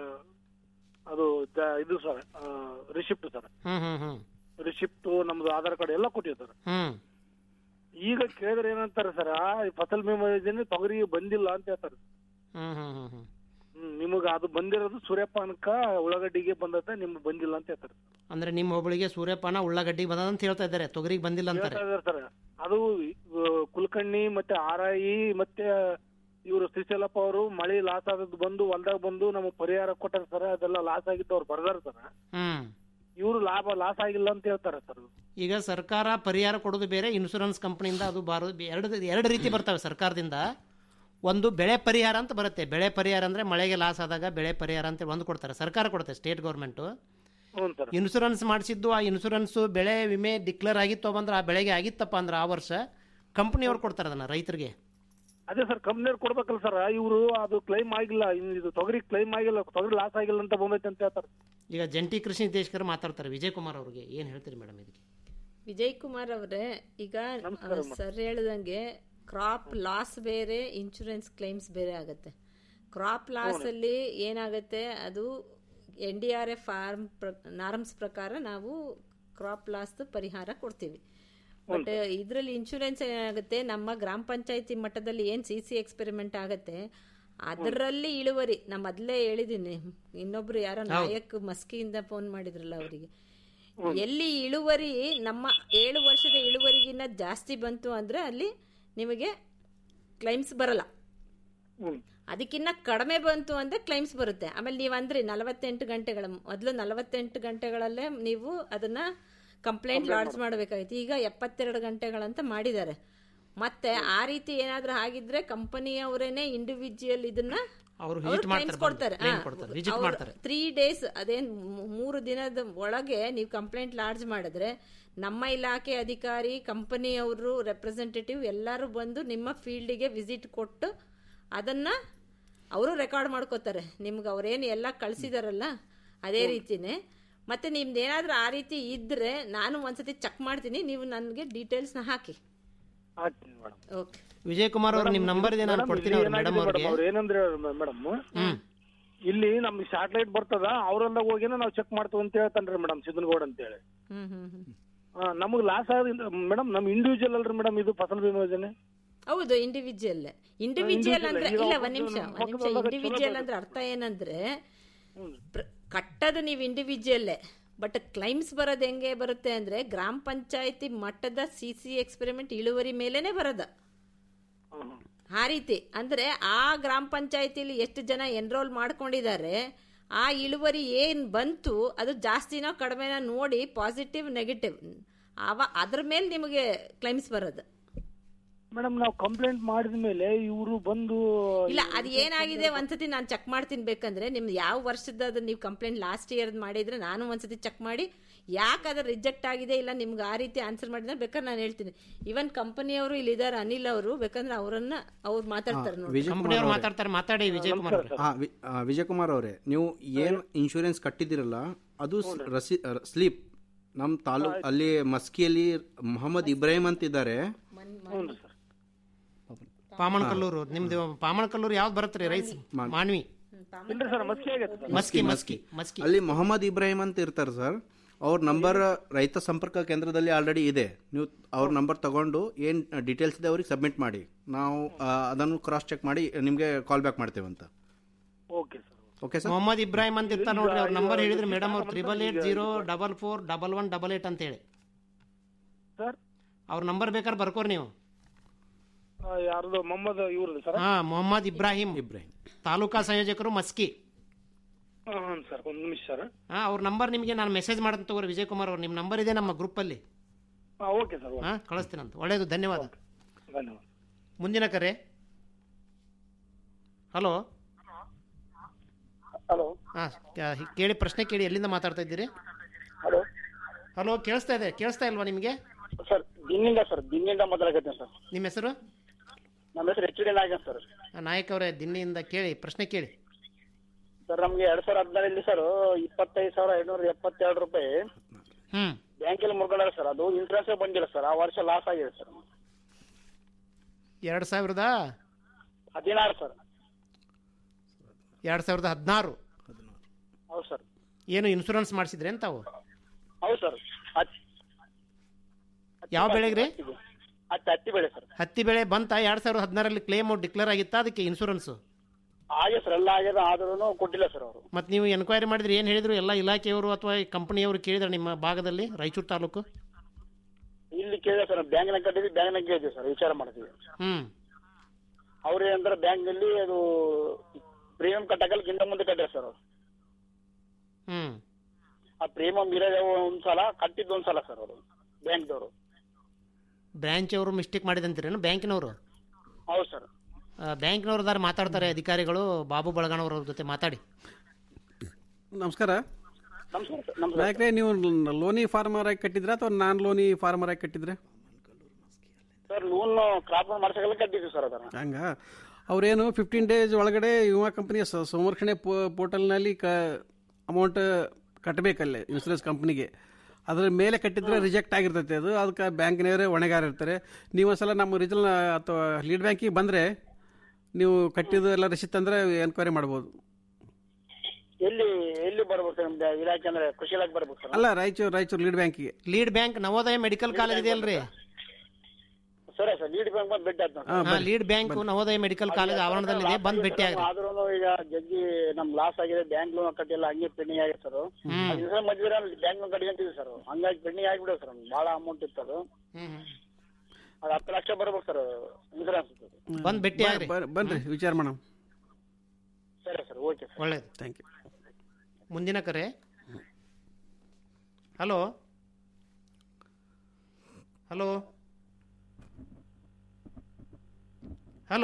ಅದು ದ- ಇದು ಸರ್ ರಿಸಿಪ್ಟ್ ಸರ್ ಹ್ಮ್ ಹ್ಮ್ ಹ್ಮ್ ರಿಸಿಪ್ಟ್ ನಮ್ದು ಆಧಾರ್ ಕಾರ್ಡ್ ಎಲ್ಲ ಕೊಟ್ಟಿವಿ ಸರ್ ಹ್ಮ್ ಈಗ ಕೇಳಿದ್ರೆ ಏನಂತಾರೆ ಸರ್ ಈ ಫಸಲ್ ಬಿಮಾ ಯೋಜನೆ ತೊಗರಿಗೆ ಬಂದಿಲ್ಲ ಅಂತ ಹೇಳ್ತಾರೆ ಹ್ಮ್ ಹ್ಮ್ ಹ್ಮ್ ಹ್ಮ್ ಹ್ಮ್ ನಿಮಗ ಅದು ಬಂದಿರೋದು ಸೂರ್ಯಪಾನಕ ಉಳ್ಳಾಗಡ್ಡಿಗೆ ಬಂದತೆ ನಿಮ್ಗೆ ಬಂದಿಲ್ಲ ಅಂತ ಹೇಳ್ತಾರೆ ಅಂದ್ರೆ ನಿಮ್ಮ ಹೋಬಳಿಗೆ ಸೂರ್ಯಪಾನ ಉಳ್ಳಾಗಡ್ಡಿ ಬಂದದ ಅಂತ ಹೇಳ್ತಾ ಇದ್ದಾರೆ ತೊಗರಿಗೆ ಬಂದಿಲ್ಲ ಅಂತಾರೆ ಹೇಳ್ತಾ ಇದಾರೆ ಸರ್ ಅದು ಆ, ಕುಲಕರ್ಣಿ ಮತ್ತೆ ಆರಾಯಿ ಮತ್ತೆ ಇವರು ಶ್ರೀಶೈಲಪ್ಪ ಅವರು ಮಳೆ ಲಾಸ್ ಆದದ್ದು ಬಂದು ಹೊಲ್ದಾಗ ಬಂದು ನಮಗೆ ಪರಿಹಾರ ಕೊಟ್ಟಾರ ಸರ್ ಅದೆಲ್ಲ ಲಾಸ್ ಆಗಿದ್ದು ಅವ್ರು ಬರ್ದಾರ ಸರ್ ಹ್ಮ್ ಇವರು ಲಾಭ ಲಾಸ್ ಆಗಿಲ್ಲ ಅಂತ ಹೇಳ್ತಾರೆ ಸರ್ ಈಗ ಸರ್ಕಾರ ಪರಿಹಾರ ಕೊಡೋದು ಬೇರೆ ಇನ್ಶೂರೆನ್ಸ್ ಕಂಪನಿಯಿಂದ ಅದು ಬಾರೋದು ಬೇ- ಎರಡು ಎರಡು ರೀತಿ ಬರ್ತವೆ ಸರ್ಕಾರದಿಂದ ಒಂದು ಬೆಳೆ ಪರಿಹಾರ ಅಂತ ಬರುತ್ತೆ ಬೆಳೆ ಪರಿಹಾರ ಅಂದ್ರೆ ಮಳೆಗೆ ಲಾಸ್ ಆದಾಗ ಬೆಳೆ ಪರಿಹಾರ ಅಂತ ಒಂದು ಕೊಡ್ತಾರೆ ಸರ್ಕಾರ ಕೊಡುತ್ತೆ ಸ್ಟೇಟ್ ಗೌರ್ಮೆಂಟು ಹ್ಞೂ ಸರ್ ಇನ್ಶೂರೆನ್ಸ್ ಮಾಡಿಸಿದ್ದು ಆ ಇನ್ಶೂರೆನ್ಸು ಬೆಳೆ ವಿಮೆ ಡಿಕ್ಲೇರ್ ಆಗಿತ್ತು ಬಂದ್ರೆ ಆ ಬೆಳೆಗೆ ಆಗಿತ್ತಪ್ಪ ಅಂದ್ರೆ ಆ ವರ್ಷ ಕಂಪ್ನಿಯವ್ರು ಕೊಡ್ತಾರೆ ಅದನ್ನ ರೈತರಿಗೆ ಅದೇ ಸರ್ ಕಂಪ್ನಿಯವ್ರು ಕೊಡ್ಬೇಕಲ್ಲ ಸರ್ ಇವರು ಅದು ಕ್ಲೈಮ್ ಆಗಿಲ್ಲ ಇನ್ನು ಇದು ತೊಗರಿ ಕ್ಲೈಮ್ ಆಗಿಲ್ಲ ತೊಗರಿ ಲಾಸ್ ಆಗಿಲ್ಲ ಅಂತ ಬಂದೈತೆ ಅಂತ ಹೇಳ್ತಾರೆ ಈಗ ಜಂಟಿ ಕೃಷಿ ನಿರ್ದೇಶಕರು ಮಾತಾಡ್ತಾರೆ ವಿಜಯ್ ಕುಮಾರ್ ಅವ್ರಿಗೆ ಏನು ಹೇಳ್ತೀರಿ ಮೇಡಮ್ ಇದಕ್ಕೆ ವಿಜಯ್ ಕುಮಾರ್ ಅವರೇ ಈಗ ಸರ್ ಹೇಳ್ದಂಗೆ ಕ್ರಾಪ್ ಲಾಸ್ ಬೇರೆ ಇನ್ಶೂರೆನ್ಸ್ ಕ್ಲೈಮ್ಸ್ ಬೇರೆ ಆಗುತ್ತೆ ಕ್ರಾಪ್ ಲಾಸ್ ಅಲ್ಲಿ ಏನಾಗುತ್ತೆ ಅದು N D R F form norms ಪ್ರಕಾರ ನಾವು ಕ್ರಾಪ್ ಲಾಸ್ ಪರಿಹಾರ ಕೊಡ್ತೀವಿ ಬಟ್ ಇದರಲ್ಲಿ ಇನ್ಶೂರೆನ್ಸ್ ಏನಾಗುತ್ತೆ ನಮ್ಮ ಗ್ರಾಮ ಪಂಚಾಯತಿ ಮಟ್ಟದಲ್ಲಿ ಏನು ಸಿ ಸಿ ಎಕ್ಸ್ಪೆರಿಮೆಂಟ್ ಆಗುತ್ತೆ ಅದರಲ್ಲಿ ಇಳುವರಿ ನಾ ಮೊದಲೇ ಹೇಳಿದ್ದೀನಿ ಇನ್ನೊಬ್ರು ಯಾರೋ ನಾಯಕ್ ಮಸ್ಕಿಯಿಂದ ಫೋನ್ ಮಾಡಿದ್ರಲ್ಲ ಅವರಿಗೆ ಎಲ್ಲಿ ಇಳುವರಿ ನಮ್ಮ ಏಳು ವರ್ಷದ ಇಳುವರಿಗಿನ್ನ ಜಾಸ್ತಿ ಬಂತು ಅಂದ್ರೆ ಅಲ್ಲಿ ನಿಮಗೆ ಕ್ಲೈಮ್ಸ್ ಬರಲ್ಲ ಅದಕ್ಕಿನ್ನ ಕಡಿಮೆ ಬಂತು ಅಂದ್ರೆ ಕ್ಲೈಮ್ಸ್ ಬರುತ್ತೆ ಆಮೇಲೆ ನೀವು ಅಂದ್ರಿ ನಲವತ್ತೆಂಟು ಗಂಟೆಗಳ ಮೊದಲು ನಲವತ್ತೆಂಟು ಗಂಟೆಗಳಲ್ಲೇ ನೀವು ಅದನ್ನ ಕಂಪ್ಲೇಂಟ್ ಲಾಡ್ಜ್ ಮಾಡಬೇಕಾಗಿತ್ತು ಈಗ ಎಪ್ಪತ್ತೆರಡು ಗಂಟೆಗಳಂತ ಮಾಡಿದ್ದಾರೆ ಮತ್ತೆ ಆ ರೀತಿ ಏನಾದ್ರೂ ಆಗಿದ್ರೆ ಕಂಪನಿಯವರೇನೆ ಇಂಡಿವಿಜುವಲ್ ಇದನ್ನ ಅವ್ರು ಅವ್ರು visit ಮಾಡ್ತಾರೆ claims ಬಂದು, ಕೊಡ್ತಾರೆ claim ಕೊಡ್ತಾರೆ, visit ಮಾಡ್ತಾರೆ. ತ್ರೀ ಡೇಸ್ ಅದೇನ್ ಮೂ- ಮೂರು ದಿನದ ಒಳಗೆ ನೀವು ಕಂಪ್ಲೇಂಟ್ ಲಾಡ್ಜ್ ಮಾಡಿದ್ರೆ ನಮ್ಮ ಇಲಾಖೆ ಅಧಿಕಾರಿ ಕಂಪನಿಯವರು ರೆಪ್ರೆಸೆಂಟೇಟಿವ್ ಎಲ್ಲರೂ ಬಂದು ನಿಮ್ಮ ಫೀಲ್ಡಿಗೆ ವಿಸಿಟ್ ಕೊಟ್ಟು ಅದನ್ನ ಅವರು ರೆಕಾರ್ಡ್ ಮಾಡ್ಕೋತಾರೆ ನಿಮ್ಗೆ ಅವ್ರೇನು ಎಲ್ಲ ಕಳ್ಸಿದಾರಲ್ಲ ಅದೇ ರೀತಿನೇ ಮತ್ತೆ ನಿಮ್ದು ಏನಾದ್ರೂ ಆ ರೀತಿ ಇದ್ರೆ ನಾನು ಒಂದ್ಸತಿ ಚೆಕ್ ಮಾಡ್ತೀನಿ ನೀವು ನನಗೆ ಡೀಟೇಲ್ಸ್ನ ಹಾಕಿ ಓಕೆ ವಿಜಯ್ ಕುಮಾರ್ ಅವ್ರು ನಿಮ್ ನಂಬರ್ ಇದೆ ನಾನು ಕೊಡ್ತೀನಿ ಅವ್ರು ಮೇಡಮ್ ಅವ್ರಿಗೆ ಅವ್ರು ಏನಂದ್ರೆ ಮೇಡಮ್ ಇಲ್ಲಿ ನಮ್ಗೆ ಸ್ಯಾಟಲೈಟ್ ಬರ್ತದ ಅವ್ರೆಲ್ಲ ಹೋಗಿನ ನಾವು ಚೆಕ್ ಮಾಡ್ತೀವಿ ಅಂತ ಹೇಳ್ತಾನ್ರಿ ಮೇಡಮ್ ಸಿದ್ದನಗೌಡ ಅಂತ ಹೇಳಿ ಹ್ಮ್ ಹ್ಮ್ ಹ್ಮ್ ನಮಗ್ ಲಾಸ್ ಆಗೋದಿಲ್ಲ ಮೇಡಮ್ ನಮ್ ಇಂಡಿವಿಜುವಲ್ ಅಲ್ರಿ ಮೇಡಮ್ ಇದು ಫಸಲ್ ಬಿಮಾ ಯೋಜನೆ ಹೌದು ಇಂಡಿವಿಜುವಲ್ ಇಂಡಿವಿಜುವಲ್ ಅಂದ್ರೆ ಈಗ ಇಲ್ಲ ಒಬ್ಬ ಒಂದ್ ನಿಮಿಷ ಒಂದ್ ನಿಮಿಷ ಪಕ್ಕದೊಳಗೆ ಇಂಡಿವಿಜುವಲ್ ಚಲೋ ಅಂದ್ರೆ ಅರ್ಥ ಏನಂದ್ರೆ ಪ್ರ- ಕಟ್ಟದು ನೀವು ಇಂಡಿವಿಜುವಲ್ಲೇ ಬಟ್ ಕ್ಲೈಮ್ಸ್ ಬರೋದು ಹೆಂಗೆ ಬರುತ್ತೆ ಅಂದ್ರೆ ಗ್ರಾಮ ಪಂಚಾಯತಿ ಮಟ್ಟದ ಸಿ ಸಿ ಎಕ್ಸ್ಪೆರಿಮೆಂಟ್ ಇಳುವರಿ ಮೇಲೇನೆ ಬರೋದ ಆ ರೀತಿ ಅಂದ್ರೆ ಆ ಗ್ರಾಮ ಪಂಚಾಯತಿಲಿ ಎಷ್ಟು ಜನ ಎನ್ರೋಲ್ ಮಾಡ್ಕೊಂಡಿದ್ದಾರೆ ಆ ಇಳುವರಿ ಏನ್ ಬಂತು ಅದು ಜಾಸ್ತಿನೋ ಕಡಿಮೆನೋ ನೋಡಿ ಪಾಸಿಟಿವ್ ನೆಗೆಟಿವ್ ಅವ ಅದ್ರ ಮೇಲೆ ನಿಮಗೆ ಕ್ಲೈಮ್ಸ್ ಬರೋದು ಮೇಡಮ್ ನಾವು ಕಂಪ್ಲೇಂಟ್ ಮಾಡಿದ ಮೇಲೆ ಇವರು ಬಂದು ಇಲ್ಲ ಅದು ಏನಾಗಿದೆ ಒಂದ್ಸತಿ ನಾನು ಚೆಕ್ ಮಾಡ್ತೀನಿ ಬೇಕಂದ್ರೆ ನಿಮ್ದು ಯಾವ ವರ್ಷದ ಅದು ನೀವು ಕಂಪ್ಲೇಂಟ್ ಲಾಸ್ಟ್ ಇಯರ್ ಮಾಡಿದ್ರೆ ನಾನು ಒಂದ್ಸತಿ ಚೆಕ್ ಮಾಡಿ ಯಾಕೆ ಅದು ರಿಜೆಕ್ಟ್ ಆಗಿದೆ ಇಲ್ಲ ನಿಮ್ಗೆ ಆ ರೀತಿ ಆನ್ಸರ್ ಮಾಡಿದ್ರೆ ಬೇಕಾದ್ರೆ ನಾನು ಹೇಳ್ತೀನಿ ಇವನ್ ಕಂಪನಿಯವರು ಇಲ್ಲಿ ಇದಾರೆ ಅನಿಲ್ ಅವರು ಬೇಕಂದ್ರೆ ಅವರನ್ನ ಅವ್ರು ಮಾತಾಡ್ತಾರೆ ನೋಡಿ ವಿಜಯ್ ಕಂಪನಿ ಕುಮಾರ್ ಅವ್ರು ಅವರೇ. ಮಾತಾಡ್ತಾರೆ ಮಾತಾಡಿ ವಿಜಯ್ ಕುಮಾರ್ ಅವ್ರೆ. ಹಾ ವಿ- ಆ, ವಿಜಯ್ ಕುಮಾರ್ ಅವರೇ ನೀವು ಏನ್ ಇನ್ಶೂರೆನ್ಸ್ ಕಟ್ಟಿದಿರಲ್ಲ ಅದು ಸ್- ರಸಿ ಸ್ಲೀಪ್ ನಮ್ಮ ತಾಲೂಕ್ ಅಲ್ಲಿ ಮಸ್ಕಿಯಲ್ಲಿ ಮೊಹಮ್ಮದ್ ಇಬ್ರಾಹಿಂ ಅಂತ ಇದ್ದಾರೆ ಪಾಮಣ್ಕಲ್ಲೂರು ನಿಮ್ದು ಪಾಮಣ್ಕಲ್ಲೂರು ಯಾವ್ದು ಬರುತ್ತೆ ರೈಸ್ ಮಾನ್ವಿ ಇಲ್ರಿ ಸರ್ ಮಸ್ಕಿ ಆಗೈತೆ ಮಸ್ಕಿ ಮಸ್ಕಿ ಮಸ್ಕಿ ಅಲ್ಲಿ ಮೊಹಮ್ಮದ್ ಇಬ್ರಾಹಿಂ ಅಂತ ಇರ್ತಾರೆ ಸರ್ ಅವ್ರ ನಂಬರ್ ರೈತ ಸಂಪರ್ಕ ಕೇಂದ್ರದಲ್ಲಿ ಆಲ್ರೆಡಿ ಇದೆ ನೀವು ಅವ್ರ ನಂಬರ್ ತಗೊಂಡು ಏನ್ ಡೀಟೇಲ್ಸ್ ಇದೆ ಅವ್ರಿಗೆ ಸಬ್ಮಿಟ್ ಮಾಡಿ ನಾವು ಆ, ಅದನ್ನು ಕ್ರಾಸ್ ಚೆಕ್ ಮಾಡಿ ನಿಮ್ಗೆ ಕಾಲ್ ಬ್ಯಾಕ್ ಮಾಡ್ತೇವೆ ಅಂತ okay sir okay sir Mohammad Ibrahim ಅಂತ ಇರ್ತಾರೆ ನೋಡ್ರಿ ಅವ್ರ ನಂಬರ್ ಹೇಳಿದ್ರೆ ಮೇಡಮ್ ಅವ್ರು triple eight zero double four double one double eight ಅಂತ ಹೇಳಿ ಸರ್ ಅವ್ರ ನಂಬರ್ ಬೇಕಾದ್ರೆ ಬರ್ಕೋರಿ ನೀವು ಯಾರ್ದು ಮೊಹಮ್ಮದ್ ಇವ್ರದ್ದು ಸರ್ ಹಾ ಮೊಹಮ್ಮದ್ ಇಬ್ರಾಹಿಂ ಇಬ್ರಾಹಿಂ ತಾಲೂಕಾ ಸಂಯೋಜಕರು ಮಸ್ಕಿ ಹ್ಞೂ ಸರ್ ಒಂದು ನಿಮಿಷ ಸರ್ ಹಾ ಅವ್ರ ನಂಬರ್ ನಿಮಗೆ ನಾನು ಮೆಸೇಜ್ ಮಾಡ್ತೀನಿ ತಗೋರಿ ವಿಜಯ್ ಕುಮಾರ್ ಅವ್ರು ನಿಮ್ಮ ನಂಬರ್ ಇದೆ ನಮ್ಮ ಗ್ರೂಪಲ್ಲಿ ಹಾಂ ಓಕೆ ಸರ್ ಹಾ ಕಳಿಸ್ತೀನಂತ ಒಳ್ಳೇದು ಧನ್ಯವಾದ ಧನ್ಯವಾದ ಮುಂದಿನ ಕರೆ ಹಲೋ ಹಲೋ ಹಾ ಕ- ಕೇಳಿ ಪ್ರಶ್ನೆ ಕೇಳಿ ಎಲ್ಲಿಂದ ಮಾತಾಡ್ತಾ ಇದ್ದೀರಿ ಹಲೋ ಹಲೋ ಕೇಳಿಸ್ತಾ ಇದೆ ಕೇಳಿಸ್ತಾ ಇಲ್ವಾ ನಿಮಗೆ ಸರ್ ದಿನ್ನಿಂದ ಸರ್ ದಿನ್ನಿಂದ ಮಾತಾಡಕತ್ತೀನಿ ಸರ್ ನಿಮ್ಮ ಹೆಸರು ನಮ್ಮ ಹೆಸರು H D Nagesh sir Nayak ಅವರೇ ದಿಲ್ಲಿಯಿಂದ ಕೇಳಿ ಪ್ರಶ್ನೆ ಕೇಳಿ ಸರ್ ನಮ್ಗೆ ಎರಡ್ ಸಾವಿರದ ಹದಿನಾರಲ್ಲಿ ಸರ್ ಇಪ್ಪತ್ತೈದು ಸಾವಿರ ಐನೂರ ಎಪ್ಪತ್ತೆರಡು ರೂಪಾಯಿ ಹ್ಮ್ ಬ್ಯಾಂಕಲ್ಲಿ ಮುರ್ಕೊಂಡಾರ ಸರ್ ಅದು ಇನ್ಸೂರೆನ್ಸ್ ಬಂದಿಲ್ಲ ಸರ್ ಆ ವರ್ಷ ಲಾಸ್ ಆಗಿದೆ ಸರ್ ಎರಡು ಸಾವಿರದ ಹದಿನಾರು ಸರ್ ಎರಡು ಸಾವಿರದ ಹದಿನಾರು ಹೌದು ಸರ್ ಏನು ಇನ್ಶೂರೆನ್ಸ್ ಮಾಡಿಸಿದ್ರಿ ತಾವು ಹೌದು ಸರ್ ಯಾವ ಬೆಳೆಗ್ರಿ ಹತ್ತಿ ಹತ್ತಿ ಬೆಳೆ ಸರ್ ಹತ್ತಿ ಬೆಳೆ ಬಂತ ಎರಡ್ ಸಾವಿರದ ಹದಿನಾರಲ್ಲಿ ಕ್ಲೇಮ್ ಡಿಕ್ಲೇರ್ ಆಗಿತ್ತಾ ಅದಕ್ಕೆ ಇನ್ಶೂರೆನ್ಸ್ ಹಾಗೆ ಸರ್ ಎಲ್ಲ ಆಗ್ಯದ ಆದ್ರೂ ಕೊಟ್ಟಿಲ್ಲ ಸರ್ ಅವರು ಮತ್ತೆ ನೀವು ಎನ್ಕ್ವೈರಿ ಮಾಡಿದ್ರೆ ಏನು ಹೇಳಿದ್ರು ಎಲ್ಲ ಇಲಾಖೆಯವರು ಅಥವಾ ಕಂಪನಿಯವರು ಕೇಳಿದ್ರೆ ನಿಮ್ಮ ಭಾಗದಲ್ಲಿ ರಾಯಚೂರು ತಾಲೂಕು ಇಲ್ಲಿ ಕೇಳಿದೆ ಸರ್ ಬ್ಯಾಂಕ್ನಾಗ ಕಟ್ಟಿದ್ವಿ ಬ್ಯಾಂಕ್ನಾಗ ಕೇಳಿದ್ವಿ ಸರ್ ವಿಚಾರ ಮಾಡ್ತೀವಿ ಹ್ಮ್ ಅವ್ರು ಏನಂದ್ರೆ ಬ್ಯಾಂಕಲ್ಲಿ ಅದು ಪ್ರೀಮಿಯಂ ಕಟ್ಟಕಲ್ ಗಿಂತ ಮುಂದೆ ಕಟ್ಟಾರ ಸರ್ ಅವ್ರು ಹ್ಮ್ ಆ ಪ್ರೀಮಿಯಂ ಇರೋದೇ ಒಂದ್ ಸಲ ಕಟ್ಟಿದ್ದು ಒಂದ್ ಸಲ ಸರ್ ಅವರು ಬ್ಯಾಂಕ್ದವರು ಬ್ರಾಂಚ್ ಅವರು ಮಿಸ್ಟೇಕ್ ಮಾಡಿದಂತೀರೇನು ಬ್ಯಾಂಕಿನವರು ಹೌದು ಸರ್ ಬ್ಯಾಂಕ್ನವ್ರು ದಾರ ಮಾತಾಡ್ತಾರೆ ಅಧಿಕಾರಿಗಳು ಬಾಬು ಬಳಗಣವ್ರ ಜೊತೆ ಮಾತಾಡಿ ನಮಸ್ಕಾರ ನಮಸ್ಕಾರ ಸರ್ ನಮಸ್ಕಾರ ಯಾಕ್ರೆ ನೀವು ಲೋನಿ ಫಾರ್ಮರ್ ಆಗಿ ಕಟ್ಟಿದ್ರ ಅಥವಾ ನಾನ್ ಲೋನಿ ಫಾರ್ಮರ್ ಆಗಿ ಕಟ್ಟಿದ್ರೆ ಸರ್ ಲೋನ್ ಕ್ರಾಪ್ ಮಾಡ್ಸಕ್ಕೆಲ್ಲ ಕಟ್ಟಿದ್ವಿ ಸರ್ ಅದನ್ನ ಹಂಗ ಅವ್ರೇನು ಫಿಫ್ಟೀನ್ ಡೇಸ್ ಒಳಗಡೆ ವಿಮಾ ಕಂಪನಿಯ ಸಂರಕ್ಷಣೆ ಪೋರ್ಟಲ್ನಲ್ಲಿ ಕ ಅಮೌಂಟ್ ಕಟ್ಟಬೇಕಲ್ಲೇ ಇನ್ಸೂರೆನ್ಸ್ ಕಂಪ್ನಿಗೆ ಅದ್ರ ಮೇಲೆ ಕಟ್ಟಿದ್ರೆ ರಿಜೆಕ್ಟ್ ಆಗಿರ್ತೈತೆ ಅದು ಅದಕ್ಕೆ ಬ್ಯಾಂಕ್ನವರೇ ಹೊಣೆಗಾರ ಇರ್ತಾರೆ ನೀವು ಒಂದ್ಸಲ ನಮ್ಮ ರಿಜಲ್ ಅಥವಾ ಲೀಡ್ ಬ್ಯಾಂಕಿಗೆ ಬಂದರೆ ನೀವು ಕಟ್ಟಿದ್ದು ಎಲ್ಲ ರಸೀತ್ ತಂದರೆ ಎನ್ಕ್ವೈರಿ ಮಾಡ್ಬೋದು ಎಲ್ಲಿ ಎಲ್ಲಿ ಬರ್ಬೇಕು ಸರ್ ನಿಮ್ದು ಇಲಾಖೆ ಅಂದ್ರೆ ಕೃಷಿ ಇಲಾಖೆ ಬರ್ಬೇಕು ಸರ್ ಅಲ್ಲ ರಾಯಚೂರು ರಾಯಚೂರು ಲೀಡ್ ಬ್ಯಾಂಕಿಗೆ lead bank Navodaya medical college ಇದೆ ಅಲ್ರಿ ಸರಿ ಸರ್ ಲೀಡ್ ಬ್ಯಾಂಕ್ ಬಂದು ಭೇಟಿ ಆಯ್ತು lead bank Navodaya medical college ಆವರಣದಲ್ಲಿದೆ ಬಂದ್ ಭೇಟಿ ಆಗ್ರಿ ಆದ್ರೂ ಈಗ ಜಗ್ಗಿ ನಮ್ ಲಾಸ್ ಆಗಿದೆ ಬ್ಯಾಂಕ್ ಲೋನ್ ಕಟ್ಟಿಲ್ಲ ಹಂಗೆ ಪೆಂಡಿಂಗ್ ಆಗಿದೆ ಸರ್ ಇನ್ಸೂರೆನ್ಸ್ ಮಧ್ಯೆ ಬ್ಯಾಂಕ್ ಲೋನ್ ಕಟ್ಕೊಂತೀವಿ ಸರ್ ಹಂಗಾಗಿ ಪೆಂಡಿಂಗ್ ಆಗಿಬಿಡುತ್ತೆ ಸರ್ ಭಾಳ ಅಮೌಂಟ್ ಇತ್ತು ಅದು ಅದು ಹತ್ತು ಲಕ್ಷ ಬರ್ಬೇಕು ಸರ್ ಇನ್ಸೂರೆನ್ಸ್ ಬಂದ್ ಭೇಟಿ ಆಗ್ರಿ ಬ- ಬನ್ರಿ ವಿಚಾರ ಮಾಡೋಣ ಸರಿ ಸರ್ ಓಕೆ ಸರ್ ಒಳ್ಳೇದು ಥ್ಯಾಂಕ್ ಯು ಮುಂದಿನ ಕರೆ ಹಲೋ ಹಲೋ ಹಲೋ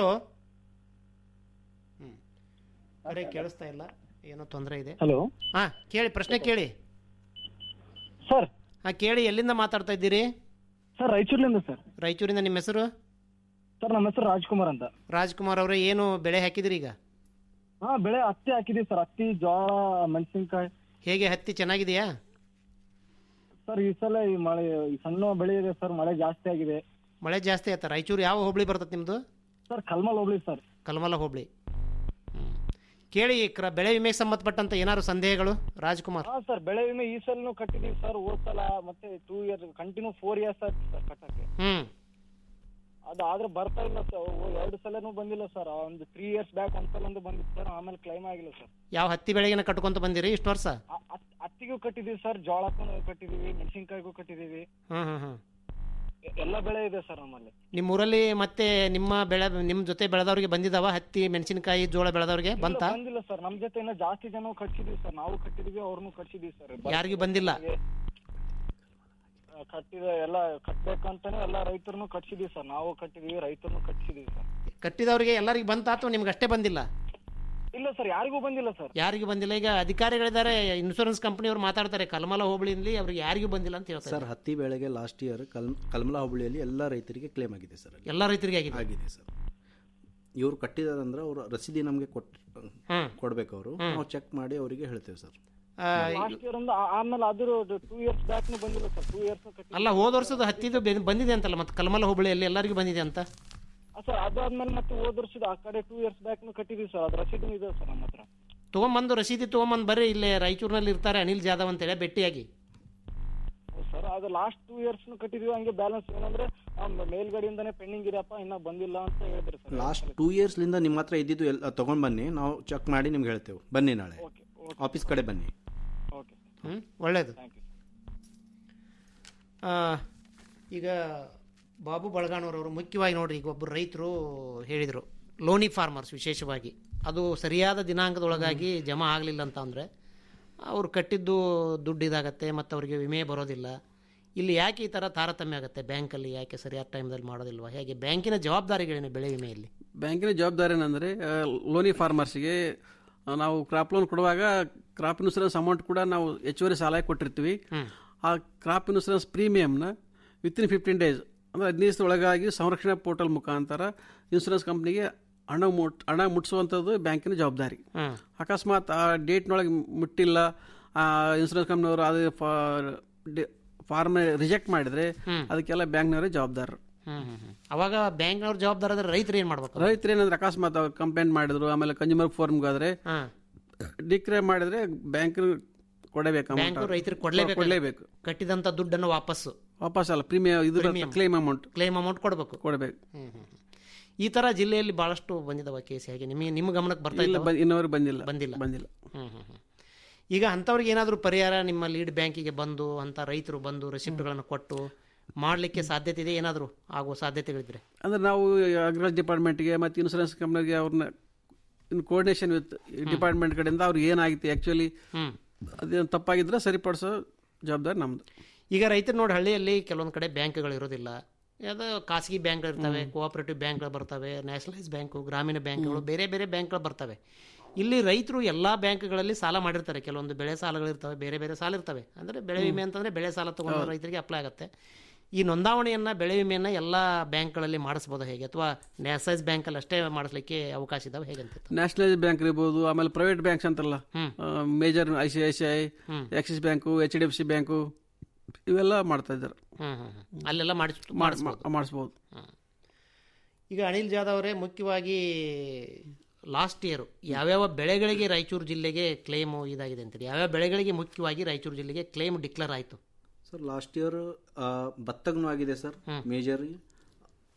ಹ್ಮ್. ಕರೆ ಕೇಳಿಸ್ತಾ ಇಲ್ಲ ಏನೋ ತೊಂದರೆ ಇದೆ ಹಲೋ ಹಾ ಕೇಳಿ ಪ್ರಶ್ನೆ ಕೇಳಿ ಸರ್ ಹಾ ಕೇಳಿ ಎಲ್ಲಿಂದ ಮಾತಾಡ್ತಾ ಇದ್ದೀರಿ ಸರ್ ರಾಯಚೂರ್ಲಿಂದ ಸರ್ ರಾಯಚೂರಿಂದ ನಿಮ್ಮ ಹೆಸರು ಸರ್ ನಮ್ಮ ಹೆಸರು ರಾಜ್ಕುಮಾರ್ ಅಂತ ರಾಜ್ಕುಮಾರ್ ಅವರೇ ಏನು ಬೆಳೆ ಹಾಕಿದಿರಿ ಈಗ ಹಾ ಬೆಳೆ ಹತ್ತಿ ಹಾಕಿದೀವಿ ಸರ್ ಹತ್ತಿ ಜೋಳ ಮೆಣಸಿನ್ಕಾಯಿ ಹೇಗೆ ಹತ್ತಿ ಚೆನ್ನಾಗಿದೆಯಾ ಸರ್ ಈ ಸಲ ಈ ಮಳೆ ಈ ಸಣ್ಣ ಬೆಳೆ ಇದೆ ಸರ್ ಮಳೆ ಜಾಸ್ತಿ ಆಗಿದೆ ಮಳೆ ಜಾಸ್ತಿ ಆಯ್ತಾ ರಾಯಚೂರು ಯಾವ ಹೋಬಳಿ ಬರ್ತದೆ ನಿಮ್ಮದು ಸರ್ ಕಲ್ಮಲ್ ಹೋಗ್ಲಿ ಸರ್ ಕಲ್ಮಲ ಹೋಬಳಿ ಹ್ಮ್. ಕೇಳಿ ಕ್ರ ಬೆಳೆ ವಿಮೆಗೆ ಸಂಬಂಧಪಟ್ಟಂತ ಏನಾದ್ರು ಸಂದೇಹಗಳು ರಾಜ್ಕುಮಾರ್ ಹಾ ಸರ್ ಬೆಳೆ ವಿಮೆ ಈ ಸಲನು ಕಟ್ಟಿದೀವಿ ಸರ್ ಹೋದ್ ಸಲ ಮತ್ತೆ two years continue four years ಆಯ್ತು ಸರ್ ಕಟ್ಟಕ್ಕೆ ಹ್ಮ್ ಅದು ಆದ್ರೆ ಬರ್ತಾ ಇಲ್ಲ ಸರ್ ಎರಡು ಸಲನೂ ಬಂದಿಲ್ಲ ಸರ್ ಒಂದು ತ್ರೀ ಇಯರ್ಸ್ ಬ್ಯಾಕ್ ಒಂದ್ಸಲ ಒಂದು ಬಂದಿತ್ತು ಸರ್ ಆಮೇಲೆ ಕ್ಲೈಮ್ ಆಗಿಲ್ಲ ಸರ್ ಯಾವ ಹತ್ತಿ ಬೆಳೆಗೆನ ಕಟ್ಕೊಂತ ಬಂದಿರಿ ಇಷ್ಟು ವರ್ಷ ಹತ್ತಿಗೂ ಕಟ್ಟಿದೀವಿ ಸರ್ ಜೋಳಕ್ಕೂ ಕಟ್ಟಿದೀವಿ ಮೆಣಸಿನ್ಕಾಯಿಗೂ ಕಟ್ಟಿದೀವಿ ಹ್ಮ್ ಹ್ಮ್ ಹ್ಮ್ ಎ- ಎಲ್ಲ ಬೆಳೆ ಇದೆ ಸರ್ ನಮ್ಮಲ್ಲಿ ನಿಮ್ಮ ಊರಲ್ಲಿ ಮತ್ತೆ ನಿಮ್ಮ ಬೆಳೆ ನಿಮ್ಮ ಜೊತೆ ಬೆಳೆದವ್ರಿಗೆ ಬಂದಿದಾವ ಹತ್ತಿ ಮೆಣಸಿನಕಾಯಿ ಜೋಳ ಬೆಳೆದವ್ರಿಗೆ ಇಲ್ಲ, ಬಂತ ಬಂದಿಲ್ಲ ಸರ್ ನಮ್ ಜೊತೆ ಇನ್ನ ಜಾಸ್ತಿ ಜನ ಕಟ್ಸಿದೀವಿ ಸರ್ ನಾವು ಕಟ್ಟಿದೀವಿ ಅವ್ರನ್ನು ಕಟ್ಸಿದೀವಿ ಸರ್ ಯಾರಿಗೂ ಬಂದಿಲ್ಲ ಆ, ಕಟ್ಟಿದ ಎಲ್ಲ ಕಟ್ಬೇಕಂತಾನೆ ಎಲ್ಲ ರೈತರನ್ನು ಕಟ್ಸಿದೀವಿ ಸರ್ ನಾವು ಕಟ್ಟಿದೀವಿ ರೈತರನ್ನು ಕಟ್ಸಿದೀವಿ ಸರ್ ಕಟ್ಟಿದವ್ರಿಗೆ ಎಲ್ಲರಿಗೂ ಬಂತ ಅಥವಾ ನಿಮ್ಗೆ ಅಷ್ಟೇ ಬಂದಿಲ್ಲ ಇಲ್ಲ ಸರ್ ಯಾರಿಗೂ ಬಂದಿಲ್ಲ ಸರ್ ಯಾರಿಗೂ ಬಂದಿಲ್ಲ ಈಗ ಅಧಿಕಾರಿಗಳಿದ್ದಾರೆ ಇನ್ಶೂರೆನ್ಸ್ ಕಂಪನಿಯವರು ಮಾತಾಡ್ತಾರೆ ಕಲ್ಮಲ ಹೋಬಳಿಯಲ್ಲಿ ಅವ್ರಿಗೆ ಯಾರಿಗೂ ಬಂದಿಲ್ಲ ಅಂತ ಹೇಳ್ತಾರೆ ಸರ್ ಹತ್ತಿ ಬೆಳೆಗೆ ಲಾಸ್ಟ್ ಇಯರ್ ಕಲ್ ಕಲ್ಮಲಾ ಹೋಬಳಿಯಲ್ಲಿ ಎಲ್ಲ ರೈತರಿಗೆ ಕ್ಲೇಮ್ ಆಗಿದೆ ಸರ್ ಅಲ್ಲಿ. ಎಲ್ಲ ರೈತರಿಗೆ ಆಗಿದೆ ಆಗಿದೆ ಸರ್ ಇವ್ರು ಕಟ್ಟಿದಾರಂದ್ರೆ ಅವರು ರಸೀದಿ ನಮಗೆ ಕೊಟ್ ಕೊಡ್ಬೇಕು ಅವರು ನಾವು ಚೆಕ್ ಮಾಡಿ ಅವರಿಗೆ ಹೇಳ್ತೇವೆ ಸರ್ ಲಾಸ್ಟ್ ಇಯರ್ ಒಂದು ಆ- ಆಮೇಲೆ ಅದ್ರ ಟೂ ಇಯರ್ಸ್ ಬ್ಯಾಕ್ ಬಂದಿಲ್ಲ ಸರ್ ಟೂ ಇಯರ್ಸ್ ಅಲ್ಲ ಹೋದ ವರ್ಷದ ಹತ್ತಿದು ಬೆ- ಬಂದಿದೆ ಅಂತಲ್ಲ ಮತ್ತೆ ಕಲ್ಮಲ ಹೋಬಳಿಯಲ್ಲಿ ಎಲ್ಲರಿಗೂ ಬಂದಿದೆ ಅಂತ ಸರ್ ಅದಾದ್ಮೇಲೆ ಮತ್ತೆ ಹೋದ ವರ್ಷದ ಆ ಕಡೆ ಟೂ ಇಯರ್ಸ್ ಬ್ಯಾಕ್ ಕಟ್ಟಿದೀವಿ ಸರ್ ಅದ್ರ ರಸೀದಿ ಇದೆ ಸರ್ ನಮ್ಮ ಹತ್ರ ತೊಗೊಂಬಂದು ರಸೀದಿ ತೊಗೊಂಬಂದು ಬರ್ರಿ ಇಲ್ಲೇ ರಾಯಚೂರಿನಲ್ಲಿ ಇರ್ತಾರೆ ಅನಿಲ್ ಜಾಧವ್ ಅಂತೇಳಿ ಭೇಟಿಯಾಗಿ ಸರ್ ಅದು ಲಾಸ್ಟ್ ಟೂ ಇಯರ್ಸ್ ಕಟ್ಟಿದೀವಿ ಹಂಗೆ ಬ್ಯಾಲೆನ್ಸ್ ಏನಂದ್ರೆ ಆ ಮೇಲ್ಗಡೆಯಿಂದಾನೆ ಪೆಂಡಿಂಗ್ ಇದೆಯಪ್ಪ ಇನ್ನ ಬಂದಿಲ್ಲ ಅಂತ ಹೇಳಿದ್ರು ಸರ್ ಲಾಸ್ಟ್ ಟೂ ಇಯರ್ಸ್ಲಿಂದ ನಿಮ್ಮ ಹತ್ರ ಇದ್ದಿದ್ದು ಎಲ್ಲ ತೊಗೊಂಡು ಬನ್ನಿ ನಾವು ಚೆಕ್ ಮಾಡಿ ನಿಮ್ಗೆ ಹೇಳ್ತೇವೆ ಬನ್ನಿ ನಾಳೆ ಆಫೀಸ್ ಕಡೆ ಬನ್ನಿ ಓಕೆ ಹ್ಮ್ ಒಳ್ಳೇದು ಆ, ಈಗ ಬಾಬು ಬಳಗಾಣೂರವರು ಮುಖ್ಯವಾಗಿ ನೋಡ್ರಿ ಈಗ ಒಬ್ಬರು ರೈತರು ಹೇಳಿದರು ಲೋನಿ ಫಾರ್ಮರ್ಸ್ ವಿಶೇಷವಾಗಿ ಅದು ಸರಿಯಾದ ದಿನಾಂಕದೊಳಗಾಗಿ ಜಮಾ ಆಗಲಿಲ್ಲ ಅಂತ ಅಂದರೆ ಅವ್ರು ಕಟ್ಟಿದ್ದು ದುಡ್ಡು ಇದಾಗತ್ತೆ ಮತ್ತು ಅವರಿಗೆ ವಿಮೆ ಬರೋದಿಲ್ಲ ಇಲ್ಲಿ ಯಾಕೆ ಈ ಥರ ತಾರತಮ್ಯ ಆಗುತ್ತೆ ಬ್ಯಾಂಕಲ್ಲಿ ಯಾಕೆ ಸರಿಯಾದ ಟೈಮ್ದಲ್ಲಿ ಮಾಡೋದಿಲ್ವಾ ಹೇಗೆ ಬ್ಯಾಂಕಿನ ಜವಾಬ್ದಾರಿಗಳೇನು ಬೆಳೆ ವಿಮೆಯಲ್ಲಿ ಬ್ಯಾಂಕಿನ ಜವಾಬ್ದಾರಿ ಏನಂದರೆ ಲೋನಿ ಫಾರ್ಮರ್ಸ್ಗೆ ಆ, ನಾವು ಕ್ರಾಪ್ ಲೋನ್ ಕೊಡುವಾಗ ಕ್ರಾಪ್ ಇನ್ಸೂರೆನ್ಸ್ ಅಮೌಂಟ್ ಕೂಡ ನಾವು ಹೆಚ್ಚುವರಿ ಸಾಲ ಕೊಟ್ಟಿರ್ತೀವಿ ಆ ಕ್ರಾಪ್ ಇನ್ಸೂರೆನ್ಸ್ ಪ್ರೀಮಿಯಂನ ವಿತಿನ್ ಫಿಫ್ಟೀನ್ ಡೇಸ್ ಅಂದರೆ ಹದಿನೈದು ದಿವಸದೊಳಗಾಗಿ ಸಂರಕ್ಷಣಾ ಪೋರ್ಟಲ್ ಮುಖಾಂತರ ಇನ್ಸೂರೆನ್ಸ್ ಕಂಪ್ನಿಗೆ ಹಣ ಮುಟ್ ಹಣ ಮುಟ್ಟಿಸುವಂಥದ್ದು ಬ್ಯಾಂಕಿನ ಜವಾಬ್ದಾರಿ ಅಕಸ್ಮಾತ್ ಆ ಡೇಟ್ನೊಳಗೆ ಮುಟ್ಟಿಲ್ಲ ಆ ಇನ್ಸೂರೆನ್ಸ್ ಕಂಪ್ನಿಯವರು ಅದು ಫಾರ್ಮ್ ರಿಜೆಕ್ಟ್ ಮಾಡಿದರೆ ಅದಕ್ಕೆಲ್ಲ ಬ್ಯಾಂಕ್ನವರೇ ಜವಾಬ್ದಾರರು ಹ್ಮ್ ಹ್ಮ್ ಹ್ಮ್. ಅವಾಗ ಬ್ಯಾಂಕ್ನವ್ರ ಜವಾಬ್ದಾರಿ ಆದ್ರೆ ರೈತರು ಏನು ಮಾಡ್ಬೇಕು ರೈತರು ಏನಂದ್ರೆ ಅಕಸ್ಮಾತ್ ಅವ್ರು ಕಂಪ್ಲೇಂಟ್ ಮಾಡಿದ್ರು ಆಮೇಲೆ ಕನ್ಸ್ಯೂಮರ್ ಫೋರ್ಮ್ಗೆ ಹೋದ್ರೆ ಡಿಕ್ಲೇರ್ ಮಾಡಿದ್ರೆ ಬ್ಯಾಂಕ್ ಕೊಡಬೇಕು amount ಬ್ಯಾಂಕು ಅವ್ರು. ರೈತರಿಗೆ ಕೊಡಲೇಬೇಕು ಕೊಡ್ಲೇಬೇಕು ಕಟ್ಟಿದಂಥ ದುಡ್ಡನ್ನು ವಾಪಸ್ಸು ವಾಪಸ್ ಅಲ್ಲ ಪ್ರೀಮಿಯಂ ಇದು Premium. Claim amount claim amount ಕೊಡಬೇಕು ಕೊಡಬೇಕು ಹ್ಮ್ ಹ್ಮ್ ಹ್ಮ್. ಈ ತರ ಜಿಲ್ಲೆಯಲ್ಲಿ ಬಹಳಷ್ಟು ಬಂದಿದಾವ ಕೇಸ್ ಹೇಗೆ ನಿಮಗೆ ನಿಮ್ಮ ಗಮನಕ್ಕೆ ಬರ್ತಾ ಇಲ್ಲ ಇದ್ದಾವ? ಬ- ಇನ್ನವರೆಗೆ ಬಂದಿಲ್ಲ ಬಂದಿಲ್ಲ ಬಂದಿಲ್ಲ ಹ್ಮ್ ಹ್ಮ್ ಹ್ಮ್. ಈಗ ಅಂಥವ್ರಿಗೆ ಏನಾದರೂ ಪರಿಹಾರ ನಿಮ್ಮ ಲೀಡ್ ಬ್ಯಾಂಕಿಗೆ ಬಂದು ಅಂತ ರೈತರು ಬಂದು ರೆಸಿಪ್ಟ್ಗಳನ್ನು ಕೊಟ್ಟು ಮಾಡಲಿಕ್ಕೆ ಸಾಧ್ಯತೆ ಇದೆ ಏನಾದರೂ ಆಗುವ ಸಾಧ್ಯತೆಗಳಿದ್ರೆ ಅಂದ್ರೆ ನಾವು ಅಗ್ರಿಕಲ್ಚರ್ ಡಿಪಾರ್ಟ್ಮೆಂಟ್ಗೆ ಮತ್ತು ಇನ್ಸೂರೆನ್ಸ್ ಕಂಪ್ನಿಗೆ ಅವ್ರನ್ನ ಇನ್ ಕೋರ್ಡಿನೇಷನ್ ವಿತ್ ಡಿಪಾರ್ಟ್ಮೆಂಟ್ ಕಡೆಯಿಂದ ಅವ್ರಿಗೆ ಏನಾಗಿತ್ತು ಆ್ಯಕ್ಚುಲಿ ಅದೇನು ತಪ್ಪಾಗಿದ್ರೆ ಸರಿಪಡಿಸೋ ಜವಾಬ್ದಾರಿ ನಮ್ದು ಈಗ ರೈತರು ನೋಡಿ ಹಳ್ಳಿಯಲ್ಲಿ ಕೆಲವೊಂದು ಕಡೆ ಬ್ಯಾಂಕ್ಗಳು ಇರೋದಿಲ್ಲ ಯಾವುದೋ ಖಾಸಗಿ ಬ್ಯಾಂಕ್ಗಳು ಇರ್ತವೆ ಕೋಆಪರೇಟಿವ್ ಬ್ಯಾಂಕ್ಗಳು ಬರ್ತವೆ ನ್ಯಾಷನಲೈಸ್ ಬ್ಯಾಂಕು ಗ್ರಾಮೀಣ ಬ್ಯಾಂಕ್ಗಳು ಬೇರೆ ಬೇರೆ ಬ್ಯಾಂಕ್ಗಳು ಬರ್ತವೆ ಇಲ್ಲಿ ರೈತರು ಎಲ್ಲ ಬ್ಯಾಂಕ್ಗಳಲ್ಲಿ ಸಾಲ ಮಾಡಿರ್ತಾರೆ ಕೆಲವೊಂದು ಬೆಳೆ ಸಾಲಗಳಿರ್ತವೆ ಬೇರೆ ಬೇರೆ ಸಾಲ ಇರ್ತವೆ ಅಂದರೆ ಬೆಳೆ ವಿಮೆ ಅಂತಂದರೆ ಬೆಳೆ ಸಾಲ ತಗೊಂಡು ರೈತರಿಗೆ ಅಪ್ಲೈ ಆಗುತ್ತೆ ಈ ನೋಂದಾವಣಿಯನ್ನು ಬೆಳೆ ವಿಮೆಯನ್ನು ಎಲ್ಲ ಬ್ಯಾಂಕ್ಗಳಲ್ಲಿ ಮಾಡಿಸ್ಬೋದು ಹೇಗೆ ಅಥವಾ ನ್ಯಾಷನಲೈಸ್ ಬ್ಯಾಂಕಲ್ಲಿ ಅಷ್ಟೇ ಮಾಡಿಸ್ಲಿಕ್ಕೆ ಅವಕಾಶ ಇದಾವೆ ಹೇಗಂತ ನ್ಯಾಷನಲೈಸ್ ಬ್ಯಾಂಕ್ ಇರ್ಬೋದು ಆಮೇಲೆ ಪ್ರೈವೇಟ್ ಬ್ಯಾಂಕ್ಸ್ ಅಂತಲ್ಲ major I C I C I axis bank H D F C bank ಇವೆಲ್ಲ ಮಾಡ್ತಾ ಇದ್ದಾರೆ ಹ್ಮ್ ಹ್ಮ್ ಹ್ಮ್. ಅಲ್ಲೆಲ್ಲ ಮಾಡಿಸ್ ಮಾಡ್- ಮಾಡಿಸ್ಬೋದು ಮಾಡಿಸ್ಬೋದು ಈಗ ಅನಿಲ್ ಜಾಧವ್ ಅವರೇ ಮುಖ್ಯವಾಗಿ ಲಾಸ್ಟ್ ಇಯರ್ ಯಾವ್ಯಾವ ಬೆಳೆಗಳಿಗೆ ರಾಯಚೂರು ಜಿಲ್ಲೆಗೆ ಕ್ಲೇಮು ಇದಾಗಿದೆ ಅಂತೀರಿ ಯಾವ್ಯಾವ ಬೆಳೆಗಳಿಗೆ ಮುಖ್ಯವಾಗಿ ರಾಯಚೂರು ಜಿಲ್ಲೆಗೆ ಕ್ಲೇಮ್ ಡಿಕ್ಲೇರ್ ಆಯಿತು ಸರ್ ಲಾಸ್ಟ್ ಇಯರ್ ಭತ್ತಗ್ನೂ ಆಗಿದೆ ಸರ್ ಮೇಜರ್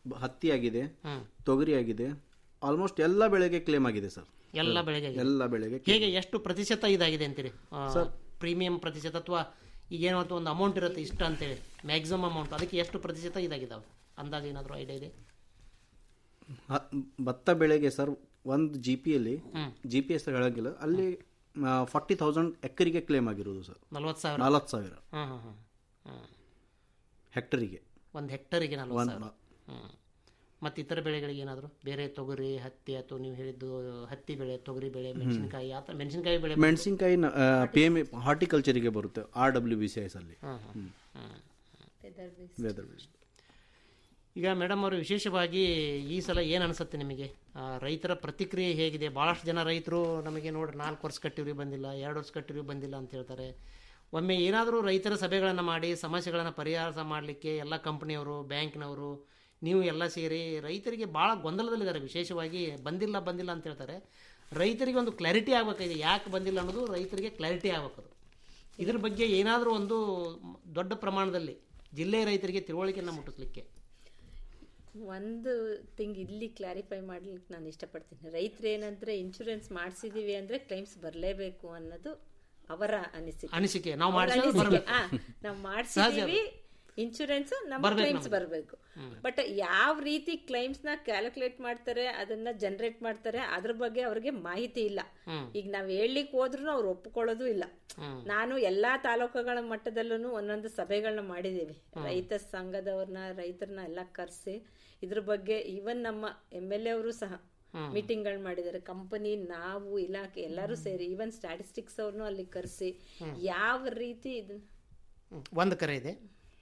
ಬ- ಹತ್ತಿ ಆಗಿದೆ ತೊಗರಿ ಆಗಿದೆ ಆಲ್ಮೋಸ್ಟ್ ಎಲ್ಲ ಬೆಳೆಗೆ ಕ್ಲೇಮ್ ಆಗಿದೆ ಸರ್ ಎಲ್ಲ ಬೆಳೆಗೆ ಆಗಿದೆ. ಎಲ್ಲ ಬೆಳೆಗೆ ಹೇಗೆ ಎಷ್ಟು ಪ್ರತಿಶತ ಇದಾಗಿದೆ ಅಂತೀರಿ ಸರ್. ಪ್ರೀಮಿಯಂ ಪ್ರತಿಶತ ಅಥವಾ ಈಗೇನೋ ಅಂತ ಒಂದು ಅಮೌಂಟ್ ಇರುತ್ತೆ ಇಷ್ಟ ಅಂತೇಳಿ ಮ್ಯಾಕ್ಸಿಮಮ್ ಅಮೌಂಟ್ ಅದಕ್ಕೆ ಎಷ್ಟು ಪ್ರತಿಶತ ಇದಾಗಿದ್ದಾವೆ ಅಂದಾಜು ಏನಾದರೂ ಐಡಿಯಾ ಇದೆ ಹ- ಭತ್ತ ಬೆಳೆಗೆ ಸರ್ ಒಂದು ಜಿ ಪಿಯಲ್ಲಿ ಜಿ ಪಿ ಎಸ್ ಹೇಳಂಗಿಲ್ಲ ಅಲ್ಲಿ ಫಾರ್ಟಿ ತೌಸಂಡ್ ಎಕರಿಗೆ ಕ್ಲೇಮ್ ಆಗಿರೋದು ಸರ್ ನಲ್ವತ್ತು ಸಾವಿರ ನಲವತ್ತು ಸಾವಿರ ಹಾಂ ಹಾಂ ಹಾಂ ಹಾಂ ಹೆಕ್ಟರಿಗೆ ಒಂದು ಹೆಕ್ಟರಿಗೆ ನಲ್ವತ್ತು ಒಂದ್ ಸಾವಿರ ಹ್ಞೂ ಮತ್ತು ಇತರ ಬೆಳೆಗಳಿಗೆ ಏನಾದರೂ ಬೇರೆ ತೊಗರಿ ಹತ್ತಿ ಅಥವಾ ನೀವು ಹೇಳಿದ್ದು ಹತ್ತಿ ಬೆಳೆ ತೊಗರಿ ಬೆಳೆ ಮೆಣಸಿನಕಾಯಿ ಆ ಥರ ಮೆಣಸಿನಕಾಯಿ ಬೆಳೆ ಮೆಣಸಿನಕಾಯಿ ಪಿ ಎಮ್ ಹಾರ್ಟಿಕಲ್ಚರಿಗೆ ಬರುತ್ತೆ R W B C I S ಅಲ್ಲಿ ಹಾಂ ಹಾಂ ಹ್ಮ್. ಹಾಂ Weather based. ಈಗ ಮೇಡಮ್ ಅವರು ವಿಶೇಷವಾಗಿ ಈ ಸಲ ಏನು ಅನಿಸುತ್ತೆ ನಿಮಗೆ ಆ, ರೈತರ ಪ್ರತಿಕ್ರಿಯೆ ಹೇಗಿದೆ ಭಾಳಷ್ಟು ಜನ ರೈತರು ನಮಗೆ ನೋಡ್ರಿ ನಾಲ್ಕು ವರ್ಷ ಕಟ್ಟಿವ್ರಿ ಬಂದಿಲ್ಲ ಎರಡು ವರ್ಷ ಕಟ್ಟಿವ್ರಿ ಬಂದಿಲ್ಲ ಅಂತ ಹೇಳ್ತಾರೆ ಒಮ್ಮೆ ಏನಾದರೂ ರೈತರ ಸಭೆಗಳನ್ನು ಮಾಡಿ ಸಮಸ್ಯೆಗಳನ್ನು ಪರಿಹಾರ ಮಾಡಲಿಕ್ಕೆ ಎಲ್ಲ ಕಂಪ್ನಿಯವರು ಬ್ಯಾಂಕ್ನವರು ನೀವು ಎಲ್ಲ ಸೇರಿ ರೈತರಿಗೆ ಭಾಳ ಗೊಂದಲದಲ್ಲಿದ್ದಾರೆ ವಿಶೇಷವಾಗಿ ಬಂದಿಲ್ಲ ಬಂದಿಲ್ಲ ಅಂತ ಹೇಳ್ತಾರೆ ರೈತರಿಗೆ ಒಂದು ಕ್ಲಾರಿಟಿ ಆಗಬೇಕಾಗಿದೆ ಯಾಕೆ ಬಂದಿಲ್ಲ ಅನ್ನೋದು ರೈತರಿಗೆ ಕ್ಲಾರಿಟಿ ಆಗಬೇಕು ಇದ್ರ ಬಗ್ಗೆ ಏನಾದರೂ ಒಂದು ದೊಡ್ಡ ಪ್ರಮಾಣದಲ್ಲಿ ಜಿಲ್ಲೆ ರೈತರಿಗೆ ತಿಳುವಳಿಕೆಯನ್ನು ಮುಟ್ಟಿಸ್ಲಿಕ್ಕೆ ಒಂದು ಥಿಂಗ್ ಇಲ್ಲಿ ಕ್ಲಾರಿಫೈ ಮಾಡ್ಲಿಕ್ಕೆ ನಾನು ಇಷ್ಟಪಡ್ತೀನಿ ರೈತರು ಏನಂದ್ರೆ ಇನ್ಶೂರೆನ್ಸ್ ಮಾಡಿಸಿದೀವಿ ಅಂದ್ರೆ ಕ್ಲೈಮ್ಸ್ ಬರಲೇಬೇಕು ಅನ್ನೋದು ಅವರ ಅನಿಸಿಕೆ ಅನಿಸಿಕೆ. ನಾವು ಅವ್ರ ಮಾಡ್ಸಿದ್ರೆ ಅನಿಸಿಕೆ. ಬರ್ಬೇಕು. ಆ, ನಾವು ಮಾಡಿಸಿದೀವಿ ಇನ್ಶೂರೆನ್ಸ್ ನಮ್ಮ ಬರ್ಬೇಕು ಕ್ಲೈಮ್ಸ್ ನಮ್ಗೆ. ಬರಬೇಕು ಬಟ್ ಯಾವ ರೀತಿ ಕ್ಲೈಮ್ಸ್ ನ ಕ್ಯಾಲ್ಕುಲೇಟ್ ಮಾಡ್ತಾರೆ ಅದನ್ನ ಜನರೇಟ್ ಮಾಡ್ತಾರೆ ಅದ್ರ ಬಗ್ಗೆ ಅವ್ರಿಗೆ ಮಾಹಿತಿ ಇಲ್ಲ ಹ್ಮ್. ಈಗ ನಾವ್ ಹೇಳಲಿಕ್ಕೆ ಹೋದ್ರು ಅವ್ರು ಒಪ್ಕೊಳ್ಳೋದು ಇಲ್ಲ ಹ್ಮ್. ನಾನು ಎಲ್ಲಾ ತಾಲೂಕುಗಳ ಮಟ್ಟದಲ್ಲೂ ಒಂದೊಂದು ಸಭೆಗಳನ್ನ ಮಾಡಿದ್ದೀವಿ ಹ್ಮ್. ರೈತ ಸಂಘದವ್ರನ್ನ ರೈತರನ್ನ ಎಲ್ಲ ಕರೆಸಿ ಇದ್ರ ಬಗ್ಗೆ ಈವನ್ ನಮ್ಮ ಎಮ್ ಎಲ್ ಎ ಅವರು ಸಹ ಹ್ಮ್. ಮೀಟಿಂಗ್ಗಳು ಮಾಡಿದ್ದಾರೆ ಕಂಪನಿ ನಾವು ಇಲಾಖೆ ಎಲ್ಲರೂ ಸೇರಿ ಈವನ್ ಸ್ಟ್ಯಾಟಿಸ್ಟಿಕ್ಸ್ ಅವ್ರನ್ನೂ ಅಲ್ಲಿ ಕರೆಸಿ ಹ್ಮ್. ಯಾವ ರೀತಿ ಇದನ್ನ ಒಂದು ಕರೆ ಇದೆ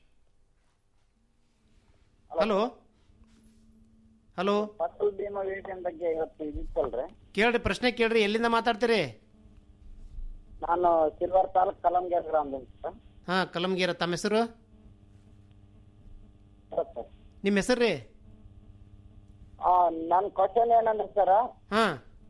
ಹಲೋ ಹಲೋ ಫಸಲ್ ಬಿಮಾ ಯೋಜನೆ ಬಗ್ಗೆ ಇವತ್ತು ಇದಿತ್ತಲ್ರಿ ಕೇಳ್ರಿ ಪ್ರಶ್ನೆ ಕೇಳ್ರಿ ಎಲ್ಲಿಂದ ಮಾತಾಡ್ತೀರಿ ನಾನು ಸಿಲ್ವರ್ ತಾಲೂಕ್ ಕಲಂಗೇರ್ ಗ್ರಾಮದಿಂದ ಸರ್. ಹಾ ಕಲಮಗೀರ ತಮ್ಮ ಹೆಸರು ಹೌದ್ ಸರ್. ನಿಮ್ಮ ಹೆಸರು ರೀ ಆ ನನ್ ಕ್ವಶನ್ ಏನಂದ್ರೆ ಸರ್ ಹಾ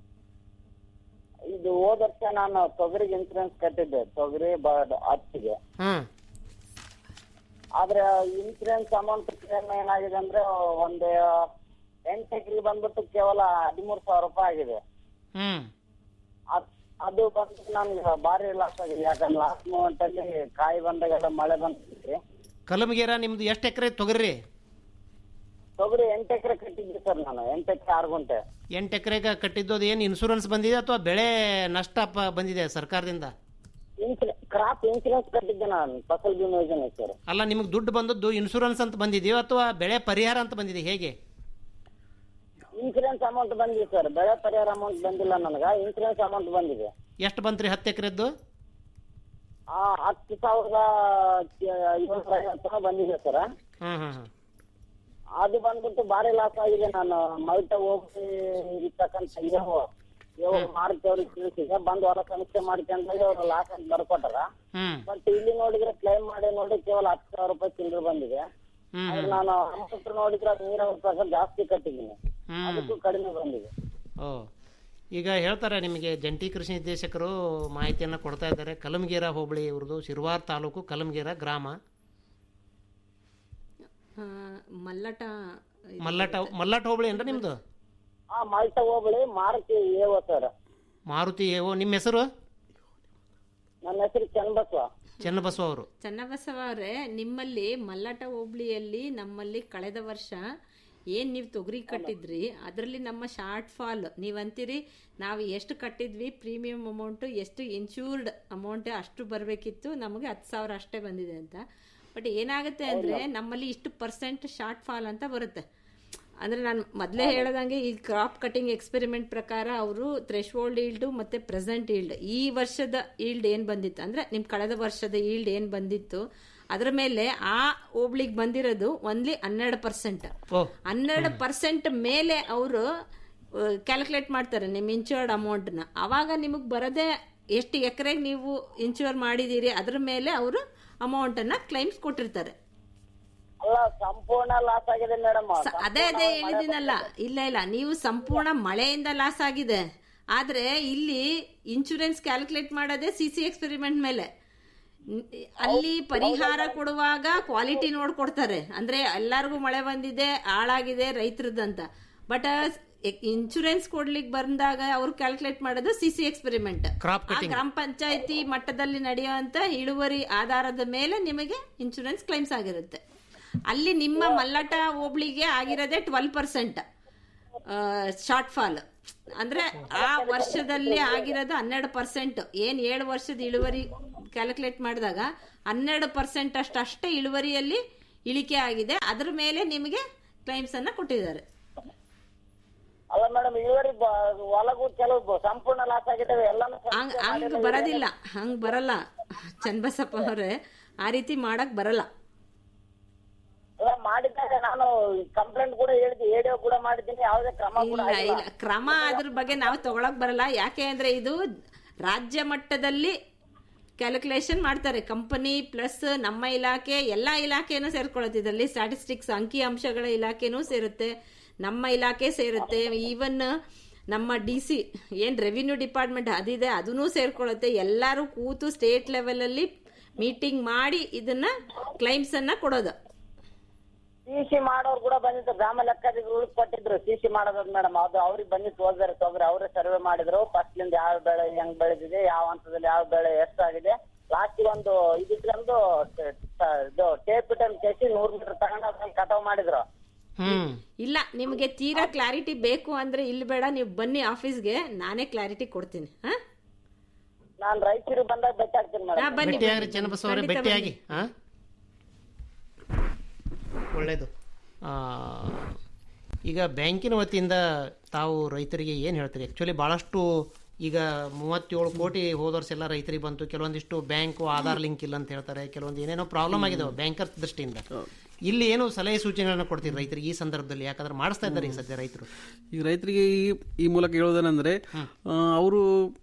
ಇದು ಹೋದ ವರ್ಷ ನಾನು ತೊಗರಿಗೆ ಇನ್ಸೂರೆನ್ಸ್ ಕಟ್ಟಿದ್ದೆ ತೊಗರಿ ಬ- ಹತ್ತಿಗೆ ಹಾ ಆದ್ರೆ ಇನ್ಸೂರೆನ್ಸ್ ಅಮೌಂಟ್ ಏನಾಗಿದೆ ಅಂದ್ರೆ ಒಂದು ಎಂಟು ಎಕರೆ ಬಂದ್ಬಿಟ್ಟು ಕೇವಲ ಹದಿಮೂರು ಸಾವಿರ ರೂಪಾಯಿ ಆಗಿದೆ ಹ್ಮ್ ಅದ್- ಅದು ಬಂದು ನನ್ಗೆ ಭಾರಿ ಲಾಸ್ ಆಗಿದೆ ಯಾಕಂದ್ರೆ ಲಾಸ್ಟ್ ಮೂಮೆಂಟ್ ಅಲ್ಲಿ ಕಾಯಿ ಬಂದಾಗೆಲ್ಲ ಮಳೆ ಬಂದಿದೆ ಕಲಮಗೀರ ನಿಮ್ದು ಎಷ್ಟು ಎಕರೆ ತೊಗರಿ ತೊಗರಿ ಎಂಟು ಎಕರೆ ಕಟ್ಟಿದ್ದೆ ಸರ್ ನಾನು ಎಂಟು ಎಕರೆ ಆರು ಗುಂಟೆ ಎಂಟು ಎಕರೆಗೆ ಕಟ್ಟಿದ್ದು ಅದು ಏನು ಇನ್ಶೂರೆನ್ಸ್ ಬಂದಿದೆ ಅಥವಾ ಬೆಳೆ ನಷ್ಟ ಪ- ಬಂದಿದೆ ಸರ್ಕಾರದಿಂದ ಕ್ರಾಪ್ ಇನ್ಸೂರೆನ್ಸ್ ಕಟ್ಟಿದ್ದೆ ನಾನು ಫಸಲ್ ಬಿಮಾ ಯೋಜನೆ ಸರ್ ಅಲ್ಲ ನಿಮಗೆ ದುಡ್ಡು ಬಂದದ್ದು ಇನ್ಶೂರೆನ್ಸ್ ಅಂತ ಬಂದಿದೆಯೋ ಅಥವಾ ಬೆಳೆ ಪರಿಹಾರ ಅಂತ ಬಂದಿದೆ ಹೇಗೆ ಇನ್ಸೂರೆನ್ಸ್ ಅಮೌಂಟ್ ಬಂದಿದೆ ಸರ್ ಬೆಳೆ ಪರಿಹಾರ ಅಮೌಂಟ್ ಬಂದಿಲ್ಲ ನನಗ ಇನ್ಸೂರೆನ್ಸ್ ಅಮೌಂಟ್ ಬಂದಿದೆ ಎಷ್ಟು ಬಂತ್ರಿ ಹತ್ತು ಎಕರೆದ್ದು ಆ ಹತ್ತು ಸಾವಿರದ ಏಳ್ನೂರ ಐವತ್ತು ಬಂದಿದೆ ಸರ್ ಹ್ಮ್ ಹ್ಮ್ ಹ್ಮ್ ಅದು ಬಂದ್ಬಿಟ್ಟು ಭಾರಿ ಲಾಸ್ ಆಗಿದೆ ನಾನು ಮಲ್ಟ ಹೋಗಿ ಇರ್ತಕ್ಕಂಥ ಇವು ಇವು ಮಾರುತಿ ಅವ್ರಿಗೆ ತಿಳಿಸಿದೆ ಬಂದು ಹೊರ ಸಮೀಕ್ಷೆ ಮಾಡ್ಕೊಂಡ್ರೆ ಅವ್ರು ಲಾಸ್ ಅಂತ ಬರ್ಕೊಟ್ಟಾರ ಹ್ಮ್ ಬಟ್ ಇಲ್ಲಿ ನೋಡಿದ್ರೆ ಕ್ಲೈಮ್ ಮಾಡಿ ನೋಡಿ ಕೇವಲ ಹತ್ತು ಸಾವಿರ ರೂಪಾಯಿ ಚಿಲ್ಲರೆ ಬಂದಿದೆ ಹ್ಮ್ ಆದ್ರೆ ನಾನು ಅಮೌಂಟ್ ನೋಡಿದ್ರೆ ಅದು ನೀರಾವರಿ ಪ್ರಕಾರ ಜಾಸ್ತಿ ಕಟ್ಟಿದ್ದೀನಿ ಹ್ಮ್. ಅದಕ್ಕೂ ಕಡಿಮೆ ಬಂದಿದೆ ಓ ಈಗ ಹೇಳ್ತಾರೆ ನಿಮಗೆ ಜಂಟಿ ಕೃಷಿ ನಿರ್ದೇಶಕರು ಮಾಹಿತಿಯನ್ನು ಕೊಡ್ತಾ ಇದ್ದಾರೆ ಕಲಮಗೀರ ಹೋಬಳಿ ಇವ್ರದ್ದು ಶಿರ್ವಾರ್ ತಾಲೂಕು ಕಲಮಗೀರ ಗ್ರಾಮ ಆ, ಮಲ್ಲಟ ಇದು ಮಲ್ಲಟ ಮಲ್ಲಟ ಹೋಬಳಿ ಏನ್ರ ನಿಮ್ದು ಆ ಮಲ್ಟ ಹೋಬಳಿ ಮಾರುತಿ ಏವ ಸರ್ ಮಾರುತಿ ಏವೋ ನಿಮ್ಮ ಹೆಸರು ನನ್ನ ಹೆಸರು ಚನ್ನಬಸವ ಚನ್ನಬಸವ ಅವರು ಚನ್ನಬಸವ ಅವರೇ ನಿಮ್ಮಲ್ಲಿ ಮಲ್ಲಟ ಹೋಬಳಿಯಲ್ಲಿ ನಮ್ಮಲ್ಲಿ ಕಳೆದ ವರ್ಷ ಏನ್ ನೀವು ತೊಗರಿ ಕಟ್ಟಿದ್ರಿ ಅದರಲ್ಲಿ ನಮ್ಮ ಶಾರ್ಟ್ ಫಾಲ್ ನೀವು ಅಂತೀರಿ ನಾವು ಎಷ್ಟು ಕಟ್ಟಿದ್ವಿ ಪ್ರೀಮಿಯಂ ಅಮೌಂಟ್ ಎಷ್ಟು ಇನ್ಶೂರ್ಡ್ ಅಮೌಂಟ್ ಅಷ್ಟು ಬರಬೇಕಿತ್ತು ನಮಗೆ ಹತ್ತು ಸಾವಿರ ಅಷ್ಟೇ ಬಂದಿದೆ ಅಂತ ಬಟ್ ಏನಾಗುತ್ತೆ ಅಂದ್ರೆ ನಮ್ಮಲ್ಲಿ ಇಷ್ಟು ಪರ್ಸೆಂಟ್ ಶಾರ್ಟ್ ಫಾಲ್ ಅಂತ ಬರುತ್ತೆ ಅಂದ್ರೆ ನಾನು ಮೊದಲೇ ಹೇಳದಂಗೆ ಈ ಕ್ರಾಪ್ ಕಟಿಂಗ್ ಎಕ್ಸ್ಪೆರಿಮೆಂಟ್ ಪ್ರಕಾರ ಅವರು ಥ್ರೆಶೋಲ್ಡ್ ಈಲ್ಡ್ ಮತ್ತೆ ಪ್ರೆಸೆಂಟ್ ಈಲ್ಡ್ ಈ ವರ್ಷದ ಈಲ್ಡ್ ಏನ್ ಬಂದಿತ್ತು ಅಂದ್ರೆ ನಿಮ್ ಕಳೆದ ವರ್ಷದ ಈಲ್ಡ್ ಏನ್ ಬಂದಿತ್ತು ಅದರ ಮೇಲೆ ಆ ಹೋಬ್ಳಿಗೆ ಬಂದಿರೋದು ಒನ್ಲಿ ಹನ್ನೆರಡು ಪರ್ಸೆಂಟ್ ಓ ಹನ್ನೆರಡು ಪರ್ಸೆಂಟ್ ಮೇಲೆ ಅವರು ಕ್ಯಾಲ್ಕುಲೇಟ್ ಮಾಡ್ತಾರೆ ನಿಮ್ಮ ಇನ್ಶೂರ್ಡ್ ಅಮೌಂಟ್ನ ಅವಾಗ ನಿಮಗೆ ಬರದೆ ಎಷ್ಟು ಎಕರೆಗೆ ನೀವು ಇನ್ಶೂರ್ ಮಾಡಿದ್ದೀರಿ ಅದ್ರ ಮೇಲೆ ಅವರು ಅಮೌಂಟನ್ನು ಕ್ಲೈಮ್ಸ್ ಕೊಟ್ಟಿರ್ತಾರೆ ಅಲ್ಲ ಸಂಪೂರ್ಣ ಲಾಸ್ ಆಗಿದೆ ಮೇಡಮ್ ಸ- ಅದೇ ಅದೇ ಹೇಳಿದಿನಲ್ಲ ಇಲ್ಲ ಇಲ್ಲ ನೀವು ಸಂಪೂರ್ಣ ಮಳೆಯಿಂದ ಲಾಸ್ ಆಗಿದೆ ಆದ್ರೆ ಇಲ್ಲಿ ಇನ್ಶೂರೆನ್ಸ್ ಕ್ಯಾಲ್ಕುಲೇಟ್ ಮಾಡೋದೇ ಸಿ ಸಿ ಎಕ್ಸ್ಪೆರಿಮೆಂಟ್ ಮೇಲೆ ನ್- ಅಲ್ಲಿ ಪರಿಹಾರ ಕೊಡುವಾಗ ಕ್ವಾಲಿಟಿ ನೋಡ್ಕೊಡ್ತಾರೆ ಅಂದ್ರೆ ಎಲ್ಲರಿಗೂ ಮಳೆ ಬಂದಿದೆ ಹಾಳಾಗಿದೆ ರೈತರದಂತ ಬಟ್ ಇನ್ಶೂರೆನ್ಸ್ ಕೊಡ್ಲಿಕ್ಕೆ ಬಂದಾಗ ಅವ್ರು ಕ್ಯಾಲ್ಕುಲೇಟ್ ಮಾಡೋದು C C experiment Crop cutting. ಗ್ರಾಮ ಪಂಚಾಯತಿ ಮಟ್ಟದಲ್ಲಿ ನಡೆಯುವಂತ ಇಳುವರಿ ಆಧಾರದ ಮೇಲೆ ನಿಮಗೆ ಇನ್ಶೂರೆನ್ಸ್ ಕ್ಲೈಮ್ಸ್ ಆಗಿರುತ್ತೆ ಅಲ್ಲಿ ನಿಮ್ಮ ಮಲ್ಲಟ ಹೋಬಳಿಗೆ ಆಗಿರೋದೇ ಟ್ವೆಲ್ ಪರ್ಸೆಂಟ್ ಶಾರ್ಟ್ ಫಾಲ್ ಅಂದ್ರೆ ಆ ವರ್ಷದಲ್ಲಿ ಆಗಿರೋದು ಹನ್ನೆರಡು ಪರ್ಸೆಂಟ್ ಏನ್ ಏಳು ವರ್ಷದ ಇಳುವರಿ ಕ್ಯಾಲ್ಕುಲೇಟ್ ಮಾಡಿದಾಗ ಹನ್ನೆರಡು ಪರ್ಸೆಂಟ್ ಅಷ್ಟು ಅಷ್ಟೇ ಇಳುವರಿಯಲ್ಲಿ ಇಳಿಕೆ ಆಗಿದೆ ಅದ್ರ ಮೇಲೆ ನಿಮಗೆ ಕ್ಲೈಮ್ಸ್ ಅನ್ನ ಕೊಟ್ಟಿದ್ದಾರೆ ಅಲ್ಲ ಮೇಡಮ್ ಇಳುವರಿ ಬ- ಹೊಲಗೂ ಕೆಲವು ಬ- ಸಂಪೂರ್ಣ ಲಾಸ್ ಆಗಿದ್ದಾವೆ ಎಲ್ಲಾನು ಹಂಗ್ ಹಂಗ್ ಬರೋದಿಲ್ಲ ಹಂಗ್ ಬರಲ್ಲ ಚನ್ನಬಸಪ್ಪ ಅವರೇ ಆ ರೀತಿ ಮಾಡಕ್ ಬರಲ್ಲ ಎಲ್ಲ ಮಾಡಿದ್ದಾಗ ನಾನು ಕಂಪ್ಲೇಂಟ್ ಕೂಡ ಹೇಳಿದ್ದೆ ಎಡಿಒ ಕೂಡ ಮಾಡಿದ್ದೀನಿ ಯಾವುದೇ ಕ್ರಮ ಕೂಡ ಇಲ್ಲ ಆಗಿಲ್ಲ. ಇಲ್ಲ ಕ್ರಮ ಅದ್ರ ಬಗ್ಗೆ ನಾವು ತಗೊಳಕ್ ಬರಲ್ಲ ಯಾಕೆ ಅಂದ್ರೆ ಇದು ರಾಜ್ಯ ಮಟ್ಟದಲ್ಲಿ ಕ್ಯಾಲ್ಕುಲೇಷನ್ ಮಾಡ್ತಾರೆ ಕಂಪನಿ ಪ್ಲಸ್ ನಮ್ಮ ಇಲಾಖೆ ಎಲ್ಲಾ ಇಲಾಖೆನೂ ಸೇರ್ಕೊಳ್ಳುತ್ತೆ ಇದರಲ್ಲಿ ಸ್ಟಾಟಿಸ್ಟಿಕ್ಸ್ ಅಂಕಿ ಅಂಶಗಳ ಇಲಾಖೆನೂ ಸೇರುತ್ತೆ ನಮ್ಮ ಇಲಾಖೆ ಸೇರುತ್ತೆ ಈವನ್ ನಮ್ಮ ಡಿ ಸಿ ಏನ್ ರೆವಿನ್ಯೂ ಡಿಪಾರ್ಟ್ಮೆಂಟ್ ಅದಿದೆ ಅದನ್ನೂ ಸೇರ್ಕೊಳ್ಳುತ್ತೆ ಎಲ್ಲರೂ ಕೂತು ಸ್ಟೇಟ್ ಲೆವೆಲ್ ಅಲ್ಲಿ ಮೀಟಿಂಗ್ ಮಾಡಿ ಇದನ್ನ ಕ್ಲೈಮ್ಸ್ ಅನ್ನ ಕೊಡೋದು ಸಿಸಿ ಮಾಡೋರು ಕೂಡ ಬಂದಿತ್ತು ಗ್ರಾಮ ಲೆಕ್ಕಾಧಿಕಾರಿಗಳು ಕೊಟ್ಟಿದ್ರು ಸಿಸಿ ಮಾಡೋದ್ ಮೇಡಮ್ ಅದು ಅವ್ರಿಗೆ ಬಂದಿತ್ತು ಹೋದ್ರೆ ತೊಗರಿ ಅವರೇ ಸರ್ವೆ ಮಾಡಿದ್ರು ಫಸ್ಟ್ ಲಿಂದ ಯಾವ ಬೆಳೆ ಹೆಂಗ್ ಬೆಳೆದಿದೆ ಯಾವ ಹಂತದಲ್ಲಿ ಯಾವ ಬೆಳೆ ಎಷ್ಟಾಗಿದೆ ಲಾಸ್ಟ್ ಒಂದು ಇದಿಟ್ಕೊಂಡು ಟ- ಟ- ಇದು ಟೇಪ್ ಇಟ್ಟನ್ ಕೇಸಿ ನೂರ್ ಮೀಟರ್ ತಗೊಂಡು ಅದನ್ನ ಕಟಾವ್ ಮಾಡಿದ್ರು ಹ್ಮ್ ಇಲ್ಲ ನಿಮಗೆ ತೀರಾ ಕ್ಲಾರಿಟಿ ಬೇಕು ಅಂದ್ರೆ ಇಲ್ಲಿ ಬೇಡ ನೀವು ಬನ್ನಿ ಆಫೀಸ್ಗೆ ನಾನೇ ಕ್ಲಾರಿಟಿ ಕೊಡ್ತೀನಿ ಹಾ ನಾನ್ ರೈತರಿಗೆ ಬಂದಾಗ ಭೇಟಿ ಆಗ್ತೀನಿ ಹಾ, ಮೇಡಮ್ ಬನ್ನಿ, ಭೇಟಿಯಾಗ್ರಿ ಬನ್ನಿ. ಚನ್ನಬಸವ ಅವರೇ ಖಂಡಿತ ಭೇಟಿಯಾಗಿ ಬನ್ನಿ. ಹಾ ಒಳ್ಳೇದು ಆ, ಈಗ ಬ್ಯಾಂಕಿನ ವತಿಯಿಂದ ತಾವು ರೈತರಿಗೆ ಏನು ಹೇಳ್ತೀರಿ ಆ್ಯಕ್ಚುಲಿ ಭಾಳಷ್ಟು ಈಗ ಮೂವತ್ತೇಳು ಕೋಟಿ ಹೋದ ವರ್ಷ ಎಲ್ಲ ರೈತರಿಗೆ ಬಂತು ಕೆಲವೊಂದಿಷ್ಟು ಬ್ಯಾಂಕು ಆಧಾರ್ ಲಿಂಕ್ ಇಲ್ಲ ಅಂತ ಹೇಳ್ತಾರೆ ಕೆಲವೊಂದು ಏನೇನೋ ಪ್ರಾಬ್ಲಮ್ ಆಗಿದಾವೆ ಬ್ಯಾಂಕರ್ಸ್ ದೃಷ್ಟಿಯಿಂದ ಇಲ್ಲಿ ಏನು ಸಲಹೆ ಸೂಚನೆಗಳನ್ನ ಕೊಡ್ತೀರಿ ರೈತರಿಗೆ ಈ ಸಂದರ್ಭದಲ್ಲಿ ಯಾಕಂದ್ರೆ ಮಾಡಿಸ್ತಾ ಇದ್ದಾರೆ ಈಗ ಸದ್ಯ ರೈತರು ಈಗ ರೈತರಿಗೆ ಈ ಈ ಮೂಲಕ ಹೇಳೋದೇನೆಂದ್ರೆ ಅವರು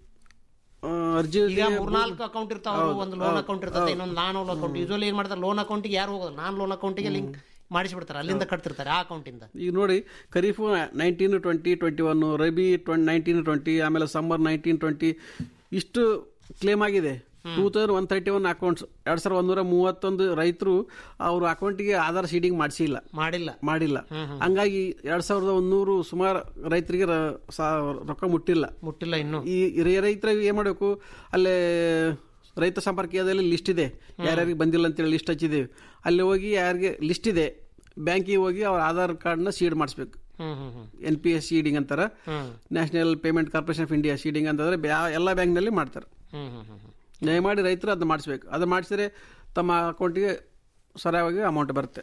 ಅರ್ಜಿ ಈಗ ಮೂರ್ನಾಲ್ಕು ಅಕೌಂಟ್ ಇರ್ತಾವ ಹೌದು, ಒಂದು ಲೋನ್ ಹೌದು, ಅಕೌಂಟ್ ಇರ್ತದೆ ಹೌದು. ಇನ್ನೊಂದು ನಾನ್ ಲೋನ್ ಅಕೌಂಟ್ ಯೂಶಲಿ ಏನ್ ಮಾಡ್ತಾರೆ ಲೋನ್ ಅಕೌಂಟಿಗೆ ಯಾರು ಹೋಗೋದು ನಾನ್ ಲೋನ್ ಅಕೌಂಟಿಗೆ ಲಿಂಕ್ ಮಾಡಿಸ್ಬಿಡ್ತಾರೆ ಅಲ್ಲಿಂದ ಕಟ್ತಿರ್ತಾರೆ ಆ ಅಕೌಂಟಿಂದ ಈಗ ನೋಡಿ kharif nineteen twenty twenty one rabi twenty nineteen twenty ಆಮೇಲೆ ಸಮ್ಮರ್ ನೈನ್ಟೀನ್ ಟ್ವೆಂಟಿ ಇಷ್ಟು ಕ್ಲೇಮ್ ಆಗಿದೆ two thousand one thirty one accounts ಎರಡ್ ಸಾವಿರದ ಒಂದೂರ ಮೂವತ್ತೊಂದು ರೈತರು ಅವ್ರ ಅಕೌಂಟಿಗೆ ಆಧಾರ್ ಶೀಡಿಂಗ್ ಮಾಡಿಸಿಲ್ಲ ಮಾಡಿಲ್ಲ ಮಾಡಿಲ್ಲ ಹಂಗಾಗಿ ಎರಡ್ ಸಾವಿರದ ಒಂದೂರು ಸುಮಾರು ರೈತರಿಗೆ ರ- ಸಾ- ರೊಕ್ಕ ಮುಟ್ಟಿಲ್ಲ ಮುಟ್ಟಿಲ್ಲ ಇನ್ನು ಈ ಹಿರಿಯ ರೈತರಿಗೆ ಏನ್ ಮಾಡಬೇಕು ಅಲ್ಲೇ ರೈತ ಸಂಪರ್ಕದಲ್ಲಿ ಲಿಸ್ಟ್ ಇದೆ ಯಾರ್ಯಾರಿಗೆ ಬಂದಿಲ್ಲ ಅಂತೇಳಿ ಲಿಸ್ಟ್ ಹಚ್ಚಿದ್ದೇವೆ ಅಲ್ಲಿ ಹೋಗಿ ಯಾರಿಗೆ ಲಿಸ್ಟ್ ಇದೆ ಬ್ಯಾಂಕಿಗೆ ಹೋಗಿ ಅವ್ರ ಆಧಾರ್ ಕಾರ್ಡ್ನ ಸೀಡ್ ಮಾಡಿಸ್ಬೇಕು ಹ್ಮ್ ಹ್ಮ್ ಹ್ಮ್ ಎನ್ ಪಿ ಎಸ್ ಸೀಡಿಂಗ್ ಅಂತಾರ ಹ್ಮ್. National payment corporation of India seeding ಅಂತಂದ್ರೆ ಬ್ಯಾ- ಎಲ್ಲ ಬ್ಯಾಂಕ್ನಲ್ಲಿ ಮಾಡ್ತಾರೆ ಹ್ಮ್ ಹ್ಮ್ ಹ್ಮ್ ಹ್ಮ್ ದಯಮಾಡಿ ರೈತರು ಅದನ್ನ ಮಾಡಿಸ್ಬೇಕು ಅದು ಮಾಡಿಸಿದ್ರೆ ತಮ್ಮ ಅಕೌಂಟಿಗೆ ಸರಿಯಾಗಿ ಅಮೌಂಟ್ ಬರುತ್ತೆ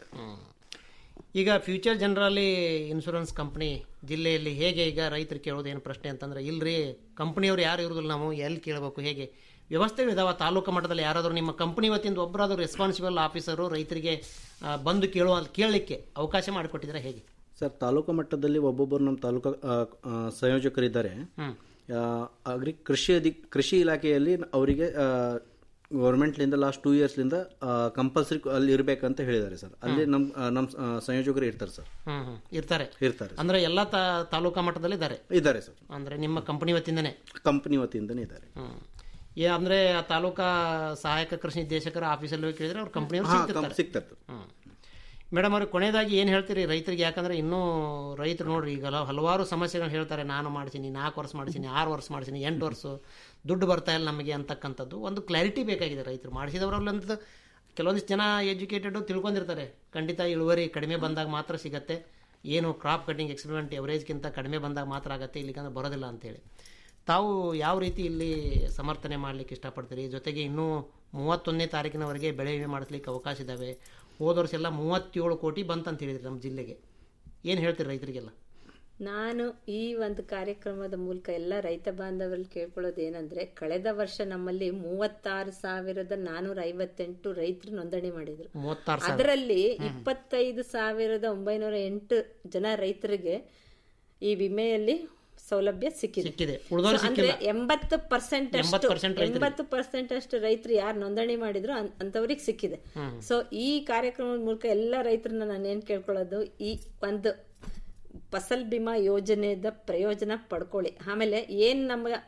ಈಗ ಫ್ಯೂಚರ್ ಜನರಲ್ಲಿ ಇನ್ಶೂರೆನ್ಸ್ ಕಂಪ್ನಿ ಜಿಲ್ಲೆಯಲ್ಲಿ ಹೇಗೆ ಈಗ ರೈತರು ಕೇಳೋದು ಏನು ಪ್ರಶ್ನೆ ಅಂತಂದ್ರೆ ಇಲ್ರಿ ಕಂಪ್ನಿಯವ್ರು ಯಾರು ಇರೋದಿಲ್ಲ ನಾವು ಎಲ್ಲಿ ಕೇಳಬೇಕು ಹೇಗೆ ವ್ಯವಸ್ಥೆಗಳಿದಾವ ತಾಲೂಕು ಮಟ್ಟದಲ್ಲಿ ಯಾರಾದರೂ ನಿಮ್ಮ ಕಂಪನಿ ವತಿಯಿಂದ ಒಬ್ಬರಾದರೂ ರೆಸ್ಪಾನ್ಸಿಬಲ್ ಆಫೀಸರು ರೈತರಿಗೆ ಆ, ಬಂದು ಕೇಳುವ ಕೇಳಲಿಕ್ಕೆ ಅವಕಾಶ ಮಾಡಿಕೊಟ್ಟಿದ್ರೆ ಹೇಗೆ ಸರ್ ತಾಲೂಕು ಮಟ್ಟದಲ್ಲಿ ಒಬ್ಬೊಬ್ಬರು ನಮ್ಮ ತಾಲೂಕು ಆ, ಆ, ಸಂಯೋಜಕರಿದ್ದಾರೆ ಹ್ಮ್. ಆ, ಅಗ್ರಿ ಕೃಷಿ ಅಧಿ ಕೃಷಿ ಇಲಾಖೆಯಲ್ಲಿ ಅವರಿಗೆ ಗೌರ್ಮೆಂಟ್ಲಿಂದ ಲಾಸ್ಟ್ ಟೂ ಇಯರ್ಸ್ಲಿಂದ ಕಂಪಲ್ಸರಿ ಅಲ್ಲಿ ಇರಬೇಕಂತ ಹೇಳಿದ್ದಾರೆ ಸರ್ ಅಲ್ಲಿ ನಮ್ಮ ನಮ್ಮ ಸಂಯೋಜಕರು ಇರ್ತಾರೆ ಸರ್ ಹ್ಮ್ ಹ್ಮ್ ಇರ್ತಾರೆ ಇರ್ತಾರೆ ಅಂದ್ರೆ ಎಲ್ಲ ತಾ- ತಾಲೂಕಾ ಮಟ್ಟದಲ್ಲಿ ಇದ್ದಾರೆ ಇದ್ದಾರೆ ಸರ್ ಅಂದ್ರೆ ನಿಮ್ಮ ಕಂಪನಿ ವತಿಯಿಂದನೇ ಕಂಪನಿ ವತಿಯಿಂದನೇ ಇದ್ದಾರೆ ಹ್ಮ್ ಏ ಅಂದ್ರೆ ಆ ತಾಲೂಕಾ ಸಹಾಯಕ ಕೃಷಿ ನಿರ್ದೇಶಕರ ಆಫೀಸಲ್ಲಿ ಹೋಗಿ ಕೇಳಿದ್ರೆ ಅವ್ರ ಕಂಪನಿಯವ್ರು ಹಾ, ಸಿಗ್ತಿರ್ತಾರೆ ಕಂ- ಸಿಗ್ತಾರೆ. ಹ್ಮ್ ಮೇಡಮ್ ಅವ್ರಿಗೆ ಕೊನೆಯದಾಗಿ ಏನು ಹೇಳ್ತೀರಿ ರೈತರಿಗೆ ಯಾಕಂದ್ರೆ ಇನ್ನೂ ರೈತರು ನೋಡ್ರಿ ಈಗ ಹಲ- ಹಲವಾರು ಸಮಸ್ಯೆಗಳನ್ನ ಹೇಳ್ತಾರೆ ನಾನು ಮಾಡ್ತೀನಿ ನಾಲ್ಕು ವರ್ಷ ಮಾಡ್ತೀನಿ ಆರು ವರ್ಷ ಮಾಡ್ತೀನಿ ಎಂಟು ವರ್ಷ ದುಡ್ಡು ಬರ್ತಾ ಇಲ್ಲ ನಮಗೆ ಅಂತಕ್ಕಂಥದ್ದು ಒಂದು ಕ್ಲಾರಿಟಿ ಬೇಕಾಗಿದೆ ರೈತರು ಮಾಡಿಸಿದವರಲ್ಲಂತ ಕೆಲವೊಂದಿಷ್ಟು ಜನ ಎಜುಕೇಟೆಡ್ ತಿಳ್ಕೊಂಡಿರ್ತಾರೆ ಖಂಡಿತ ಇಳುವರಿ ಕಡಿಮೆ ಬಂದಾಗ ಮಾತ್ರ ಸಿಗತ್ತೆ ಏನು ಕ್ರಾಪ್ ಕಟಿಂಗ್ ಎಕ್ಸ್ಪೆರಿಮೆಂಟ್ ಎವರೇಜ್ಗಿಂತ ಕಡಿಮೆ ಬಂದಾಗ ಮಾತ್ರ ಆಗತ್ತೆ ಇಲ್ಲಿಗಂದ್ರೆ ಬರೋದಿಲ್ಲ ಅಂತೇಳಿ ತಾವು ಯಾವ ರೀತಿ ಇಲ್ಲಿ ಸಮರ್ಥನೆ ಮಾಡಲಿಕ್ಕೆ ಇಷ್ಟಪಡ್ತೀರಿ ಜೊತೆಗೆ ಇನ್ನೂ ಮೂವತ್ತೊಂದನೇ ತಾರೀಕಿನವರೆಗೆ ಬೆಳೆ ವಿಮೆ ಮಾಡಿಸ್ಲಿಕ್ಕೆ ಅವಕಾಶ ಇದ್ದಾವೆ ಹೋದ ವರ್ಷ ಎಲ್ಲ ಮೂವತ್ತೇಳು ಕೋಟಿ ಬಂತಂತ ಹೇಳಿದ್ರಿ ನಮ್ಮ ಜಿಲ್ಲೆಗೆ ಏನು ಹೇಳ್ತೀರಿ ರೈತರಿಗೆಲ್ಲ ನಾನು ಈ ಒಂದು ಕಾರ್ಯಕ್ರಮದ ಮೂಲಕ ಎಲ್ಲ ರೈತ ಬಾಂಧವರಲ್ಲಿ ಕೇಳ್ಕೊಳ್ಳೋದು ಏನಂದ್ರೆ ಕಳೆದ ವರ್ಷ ನಮ್ಮಲ್ಲಿ ಮೂವತ್ತಾರು ಸಾವಿರದ ನಾನೂರ ಐವತ್ತೆಂಟು ರೈತರು ನೋಂದಣಿ ಮಾಡಿದ್ರು ಮೂವತ್ತಾರು ಸಾವಿರ. ಅದರಲ್ಲಿ ಇಪ್ಪತ್ತೈದು ಸಾವಿರದ ಒಂಬೈನೂರ ಎಂಟು ಜನ ರೈತರಿಗೆ ಈ ವಿಮೆಯಲ್ಲಿ ಸೌಲಭ್ಯ ಸಿಕ್ಕಿದೆ ಸಿಕ್ಕಿದೆ. ಉಳ್ದವ್ರು So, ಅಂದ್ರೆ ಸಿಕ್ಕಿಲ್ಲ. ಎಂಬತ್ತು ಪರ್ಸೆಂಟ್ ಅಷ್ಟು 80% ರೈತರಿಗೆ. ಎಂಬತ್ತು ಪರ್ಸೆಂಟ್ ಅಷ್ಟು ರೈತರು ಯಾರು ನೋಂದಣಿ ಮಾಡಿದ್ರು ಅನ್- ಅಂತವ್ರಿಗೆ ಸಿಕ್ಕಿದೆ ಹ್ಮ್. ಸೊ ಈ ಕಾರ್ಯಕ್ರಮದ ಮೂಲಕ ಎಲ್ಲ ರೈತರನ್ನ ನಾನು ಏನ್ ಕೇಳ್ಕೊಳ್ಳೋದು ಈ ಒಂದು ಫಸಲ್ ಬಿಮಾ ಯೋಜನೆದ ಪ್ರಯೋಜನ ಪಡ್ಕೊಳ್ಳಿ ಆಮೇಲೆ ಏನ್ ನಮ್ಮ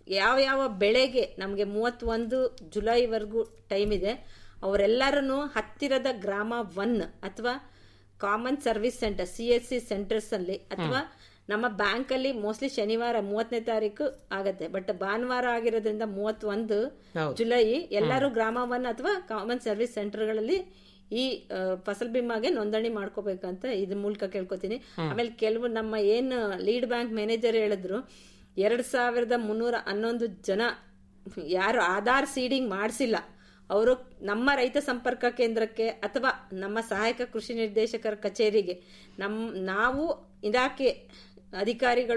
ಯಾವ ಯಾವ ಬೆಳೆಗೆ ನಮಗೆ ಮೂವತ್ತೊಂದು ಜುಲೈವರೆಗೂ ಟೈಮ್ ಇದೆ ಅವರೆಲ್ಲರನ್ನು ಹತ್ತಿರದ ಗ್ರಾಮ ಒನ್ ಅಥವಾ common service centre C S C centres ಅಲ್ಲಿ ಅಥವಾ ನಮ್ಮ ಬ್ಯಾಂಕ್ ಅಲ್ಲಿ ಮೋಸ್ಟ್ಲಿ ಶನಿವಾರ ಮೂವತ್ತನೇ ತಾರೀಕು ಆಗತ್ತೆ ಬಟ್ ಭಾನುವಾರ ಆಗಿರೋದ್ರಿಂದ ಮೂವತ್ತೊಂದು ಹೌದು. ಜುಲೈ ಎಲ್ಲರೂ ಗ್ರಾಮ ಒನ್ ಅಥವಾ ಕಾಮನ್ ಸರ್ವಿಸ್ ಸೆಂಟರ್ಗಳಲ್ಲಿ ಈ ಆ, ಫಸಲ್ ಬಿಮಾಗೆ ನೋಂದಣಿ ಮಾಡ್ಕೋಬೇಕಂತ ಇದ್ರ ಮೂಲಕ ಕೇಳ್ಕೊತೀನಿ ಆಮೇಲೆ ಕೆಲವು ನಮ್ಮ ಏನ್ ಲೀಡ್ ಬ್ಯಾಂಕ್ ಮ್ಯಾನೇಜರ್ ಹೇಳಿದ್ರು ಎರಡ್ ಸಾವಿರದ ಮುನ್ನೂರ ಹನ್ನೊಂದು ಜನ ಯಾರು ಆಧಾರ್ ಸೀಡಿಂಗ್ ಮಾಡಿಸಿಲ್ಲ ಅವರು ನಮ್ಮ ರೈತ ಸಂಪರ್ಕ ಕೇಂದ್ರಕ್ಕೆ ಅಥವಾ ನಮ್ಮ ಸಹಾಯಕ ಕೃಷಿ ನಿರ್ದೇಶಕರ ಕಚೇರಿಗೆ ನಮ್ ನಾವು ಇಲಾಖೆ ಅಧಿಕಾರಿಗಳು